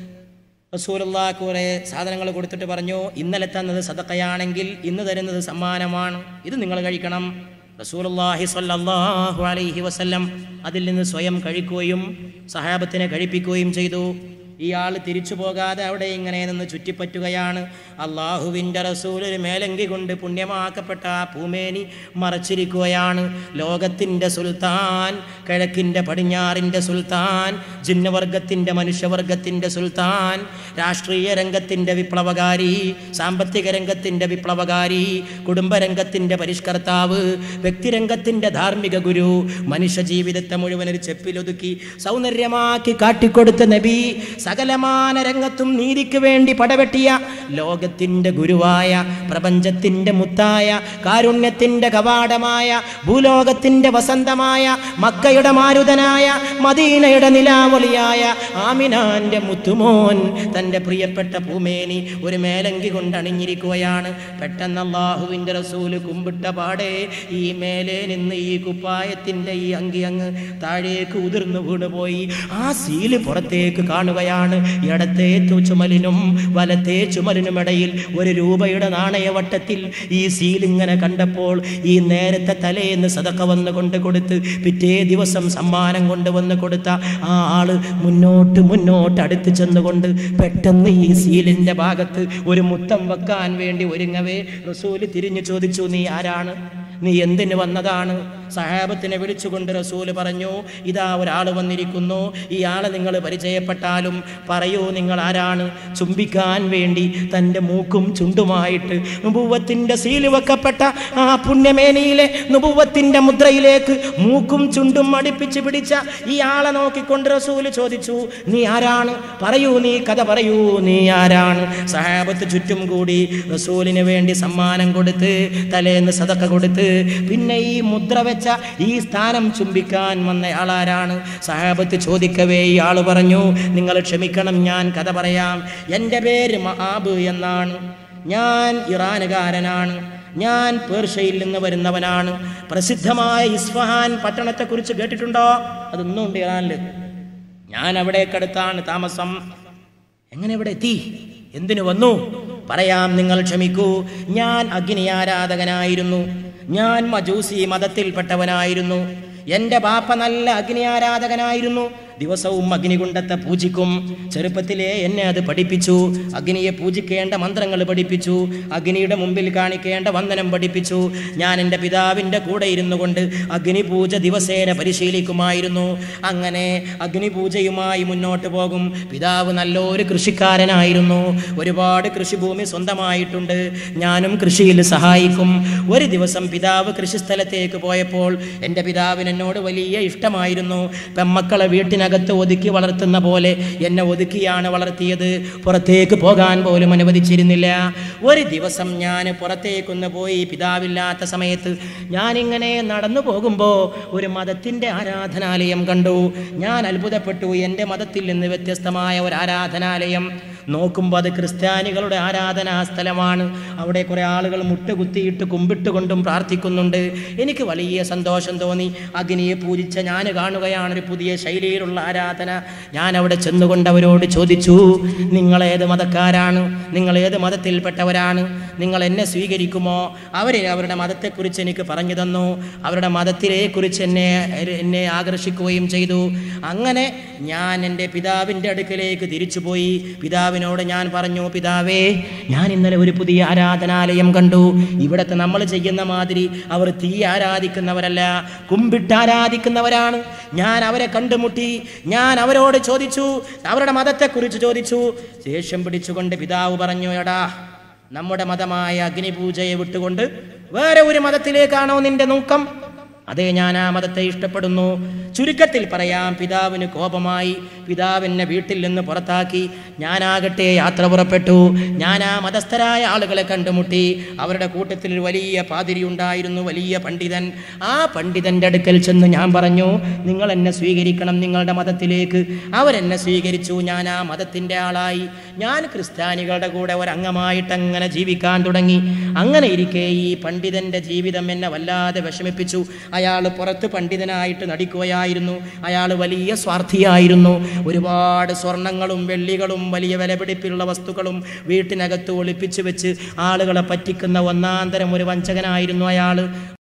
റസൂലുള്ള കുറേ സാധനങ്ങൾ കൊടുത്തിട്ട് പറഞ്ഞു ഇന്നലെ തന്നത് സദക്കയാണെങ്കിൽ ഇന്ന് തരുന്നത് സമ്മാനമാണ് ഇത് നിങ്ങൾ കഴിക്കണം റസൂലുള്ളാഹി സ്വല്ലല്ലാഹു അലൈഹി വസല്ലം അതിൽ നിന്ന് സ്വയം കഴിക്കുകയും സഹാബത്തിനെ കഴിപ്പിക്കുകയും ചെയ്തു ഇയാൾ തിരിച്ചു പോകാതെ അവിടെ ഇങ്ങനെ നിന്ന് ചുറ്റിപ്പറ്റുകയാണ് അള്ളാഹുവിൻ്റെ റസൂൽ ഒരു മേലങ്കി കൊണ്ട് പുണ്യമാക്കപ്പെട്ട ആ പൂമേനി മറച്ചിരിക്കുകയാണ് ലോകത്തിൻ്റെ സുൽത്താൻ കിഴക്കിൻ്റെ പടിഞ്ഞാറിൻ്റെ സുൽത്താൻ ജിന്നവർഗത്തിൻ്റെ മനുഷ്യവർഗത്തിൻ്റെ സുൽത്താൻ രാഷ്ട്രീയ രംഗത്തിൻ്റെ വിപ്ലവകാരി സാമ്പത്തിക രംഗത്തിൻ്റെ വിപ്ലവകാരി കുടുംബരംഗത്തിൻ്റെ പരിഷ്കർത്താവ് വ്യക്തിരംഗത്തിൻ്റെ ധാർമ്മിക ഗുരു മനുഷ്യ ജീവിതത്തെ മുഴുവൻ ഒരു ചെപ്പിലൊതുക്കി സൗന്ദര്യമാക്കി കാട്ടിക്കൊടുത്ത നബി സകലമാന രംഗത്തും നീതിക്ക് വേണ്ടി പടവെട്ടിയ ലോകത്തിൻ്റെ ഗുരുവായ പ്രപഞ്ചത്തിൻ്റെ മുത്തായ കാരുണ്യത്തിൻ്റെ കവാടമായ ഭൂലോകത്തിൻ്റെ വസന്തമായ മക്കയുടെ മാരുതനായ മദീനയുടെ നിലാവളിയായ ആമിനാന്റെ മുത്തുമോൻ തൻ്റെ പ്രിയപ്പെട്ട പൂമേനി ഒരു മേലങ്കി കൊണ്ട് അണിഞ്ഞിരിക്കുകയാണ് പെട്ടെന്ന് അള്ളാഹുവിൻ്റെ റസൂല് കുമ്പിട്ട പാടെ ഈ മേലെ നിന്ന് ഈ കുപ്പായത്തിൻ്റെ ഈ അങ്കി അങ്ങ് താഴേക്ക് ഉതിർന്നു വീണുപോയി ആ സീല് പുറത്തേക്ക് കാണുകയാണ് ഇടത്തെ ചുമലിനും വലത്തെ ചുമലിനും ഇടയിൽ ഒരു രൂപയുടെ നാണയവട്ടത്തിൽ ഈ സീൽ ഇങ്ങനെ കണ്ടപ്പോൾ ഈ നേരത്തെ തലേന്ന് സതക്ക വന്ന് കൊണ്ട് കൊടുത്ത് പിറ്റേ ദിവസം സമ്മാനം കൊണ്ടുവന്ന് കൊടുത്ത ആ ആള് മുന്നോട്ട് മുന്നോട്ട് അടുത്ത് ചെന്നുകൊണ്ട് പെട്ടെന്ന് ഈ സീലിന്റെ ഭാഗത്ത് ഒരു മുത്തം വെക്കാൻ വേണ്ടി ഒരുങ്ങവേ റസൂല് തിരിഞ്ഞു ചോദിച്ചു നീ ആരാണ് നീ എന്തിന് വന്നതാണ് സഹാബത്തിനെ വിളിച്ചുകൊണ്ട് റസൂല് പറഞ്ഞു ഇതാ ഒരാൾ വന്നിരിക്കുന്നു ഈ ആളെ നിങ്ങൾ പരിചയപ്പെട്ടാലും പറയൂ നിങ്ങൾ ആരാണ് ചുംബിക്കാൻ വേണ്ടി തൻ്റെ മൂക്കും ചുണ്ടുമായിട്ട് നുപൂവത്തിൻ്റെ സീല് വെക്കപ്പെട്ട ആ പുണ്യമേനിയിലെ നുപൂവത്തിൻ്റെ മുദ്രയിലേക്ക് മൂക്കും ചുണ്ടും അടുപ്പിച്ച് പിടിച്ച ഈ ആളെ നോക്കിക്കൊണ്ട് റസൂല് ചോദിച്ചു നീ ആരാണ് പറയൂ നീ കഥ പറയൂ നീ ആരാണ് സഹാബത്ത് ചുറ്റും കൂടി റസൂലിന് വേണ്ടി സമ്മാനം കൊടുത്ത് തലേന്ന് സതക്ക കൊടുത്ത് പിന്നെ ഈ മുദ്ര വെച്ച ഈ സ്ഥാനം ചുംബിക്കാൻ വന്ന ആളാരാണ് സഹാബത്ത് ചോദിക്കവേ ഈ ആള് പറഞ്ഞു നിങ്ങൾ ക്ഷമിക്കണം ഞാൻ കഥ പറയാം എൻ്റെ പേര് മഹാബ് എന്നാണ് ഞാൻ ഇറാനുകാരനാണ് ഞാൻ പേർഷ്യയിൽ നിന്ന് വരുന്നവനാണ് പ്രസിദ്ധമായ ഇസ്ഫഹാൻ പട്ടണത്തെക്കുറിച്ച് കേട്ടിട്ടുണ്ടോ അതൊന്നും ഉണ്ട് ഇറാനിൽ ഞാൻ അവിടേക്കടുത്താണ് താമസം എങ്ങനെ ഇവിടെ എത്തി എന്തിനു വന്നു പറയാം നിങ്ങൾ ക്ഷമിക്കൂ ഞാൻ അഗ്നി ആരാധകനായിരുന്നു ഞാൻ മജൂസി മതത്തിൽപ്പെട്ടവനായിരുന്നു എൻ്റെ ബാപ്പ നല്ല അഗ്നി ആരാധകനായിരുന്നു ദിവസവും അഗ്നികുണ്ടത്തെ പൂജിക്കും ചെറുപ്പത്തിലേ എന്നെ അത് പഠിപ്പിച്ചു അഗ്നിയെ പൂജിക്കേണ്ട മന്ത്രങ്ങൾ പഠിപ്പിച്ചു അഗ്നിയുടെ മുമ്പിൽ കാണിക്കേണ്ട വന്ദനം പഠിപ്പിച്ചു ഞാൻ എൻ്റെ പിതാവിൻ്റെ കൂടെ ഇരുന്നു കൊണ്ട് അഗ്നിപൂജ ദിവസേന പരിശീലിക്കുമായിരുന്നു അങ്ങനെ അഗ്നിപൂജയുമായി മുന്നോട്ട് പോകും പിതാവ് നല്ലൊരു കൃഷിക്കാരനായിരുന്നു ഒരുപാട് കൃഷിഭൂമി സ്വന്തമായിട്ടുണ്ട് ഞാനും കൃഷിയിൽ സഹായിക്കും ഒരു ദിവസം പിതാവ് കൃഷിസ്ഥലത്തേക്ക് പോയപ്പോൾ എൻ്റെ പിതാവിന് എന്നോട് വലിയ ഇഷ്ടമായിരുന്നു പെമ്മക്കളെ വീട്ടിനകത്ത് ഒതുക്കി വളർത്തുന്ന പോലെ എന്നെ ഒതുക്കിയാണ് വളർത്തിയത് പുറത്തേക്ക് പോകാൻ പോലും അനുവദിച്ചിരുന്നില്ല ഒരു ദിവസം ഞാൻ പുറത്തേക്കൊന്ന് പോയി പിതാവില്ലാത്ത സമയത്ത് ഞാനിങ്ങനെ നടന്നു പോകുമ്പോൾ ഒരു മതത്തിൻ്റെ ആരാധനാലയം കണ്ടു ഞാൻ അത്ഭുതപ്പെട്ടു എൻ്റെ മതത്തിൽ നിന്ന് വ്യത്യസ്തമായ ഒരു ആരാധനാലയം നോക്കുമ്പോൾ അത് ക്രിസ്ത്യാനികളുടെ ആരാധനാ സ്ഥലമാണ് അവിടെ കുറേ ആളുകൾ മുട്ടുകുത്തിയിട്ട് കുമ്പിട്ടുകൊണ്ടും പ്രാർത്ഥിക്കുന്നുണ്ട് എനിക്ക് വലിയ സന്തോഷം തോന്നി അഗ്നിയെ പൂജിച്ച ഞാൻ കാണുകയാണ് ഒരു പുതിയ ശൈലിയിലുള്ള ആരാധന ഞാൻ അവിടെ ചെന്നുകൊണ്ട് അവരോട് ചോദിച്ചു നിങ്ങളേത് മതക്കാരാണ് നിങ്ങൾ ഏത് മതത്തിൽപ്പെട്ടവരാണ് നിങ്ങൾ എന്നെ സ്വീകരിക്കുമോ അവർ അവരുടെ മതത്തെക്കുറിച്ച് എനിക്ക് പറഞ്ഞു തന്നു അവരുടെ മതത്തിലെ കുറിച്ച് എന്നെ എന്നെ ആകർഷിക്കുകയും ചെയ്തു അങ്ങനെ ഞാൻ എൻ്റെ പിതാവിൻ്റെ അടുക്കലേക്ക് തിരിച്ചുപോയി പിതാവിനോട് ഞാൻ പറഞ്ഞു പിതാവേ ഞാൻ ഇന്നലെ ഒരു പുതിയ ആരാധനാലയം കണ്ടു ഇവിടത്തെ നമ്മൾ ചെയ്യുന്ന മാതിരി അവർ തീ ആരാധിക്കുന്നവരല്ല കുമ്പിട്ട് ആരാധിക്കുന്നവരാണ് ഞാൻ അവരെ കണ്ടുമുട്ടി ഞാൻ അവരോട് ചോദിച്ചു അവരുടെ മതത്തെക്കുറിച്ച് ചോദിച്ചു ദേഷ്യം പിടിച്ചുകൊണ്ട് പിതാവ് പറഞ്ഞു എടാ നമ്മുടെ മതമായ അഗ്നിപൂജയെ വിട്ടുകൊണ്ട് വേറെ ഒരു മതത്തിലേക്കാണോ നിന്റെ നോക്കം അതേ ഞാൻ ആ മതത്തെ ഇഷ്ടപ്പെടുന്നു ചുരുക്കത്തിൽ പറയാം പിതാവിന് കോപമായി പിതാവിനെ വീട്ടിൽ നിന്ന് പുറത്താക്കി ഞാനാകട്ടെ യാത്ര പുറപ്പെട്ടു ഞാൻ ആ മതസ്ഥരായ ആളുകളെ കണ്ടുമുട്ടി അവരുടെ കൂട്ടത്തിൽ ഒരു വലിയ പാതിരി ഉണ്ടായിരുന്നു വലിയ പണ്ഡിതൻ ആ പണ്ഡിതൻ്റെ അടുക്കൽ ചെന്ന് ഞാൻ പറഞ്ഞു നിങ്ങൾ എന്നെ സ്വീകരിക്കണം നിങ്ങളുടെ മതത്തിലേക്ക് അവരെന്നെ സ്വീകരിച്ചു ഞാൻ ആ മതത്തിൻ്റെ ആളായി ഞാൻ ക്രിസ്ത്യാനികളുടെ കൂടെ ഒരംഗമായിട്ട് അങ്ങനെ ജീവിക്കാൻ തുടങ്ങി അങ്ങനെ ഇരിക്കെ ഈ പണ്ഡിതൻ്റെ ജീവിതം എന്നെ വല്ലാതെ വിഷമിപ്പിച്ചു അയാൾ പുറത്ത് പണ്ഡിതനായിട്ട് നടിക്കുകയായിരുന്നു അയാൾ വലിയ സ്വാർത്ഥിയായിരുന്നു ഒരുപാട് സ്വർണങ്ങളും വെള്ളികളും വലിയ വിലപിടിപ്പിലുള്ള വസ്തുക്കളും വീട്ടിനകത്ത് ഒളിപ്പിച്ചു വെച്ച് ആളുകളെ പറ്റിക്കുന്ന ഒന്നാന്തരം ഒരു വഞ്ചകനായിരുന്നു അയാൾ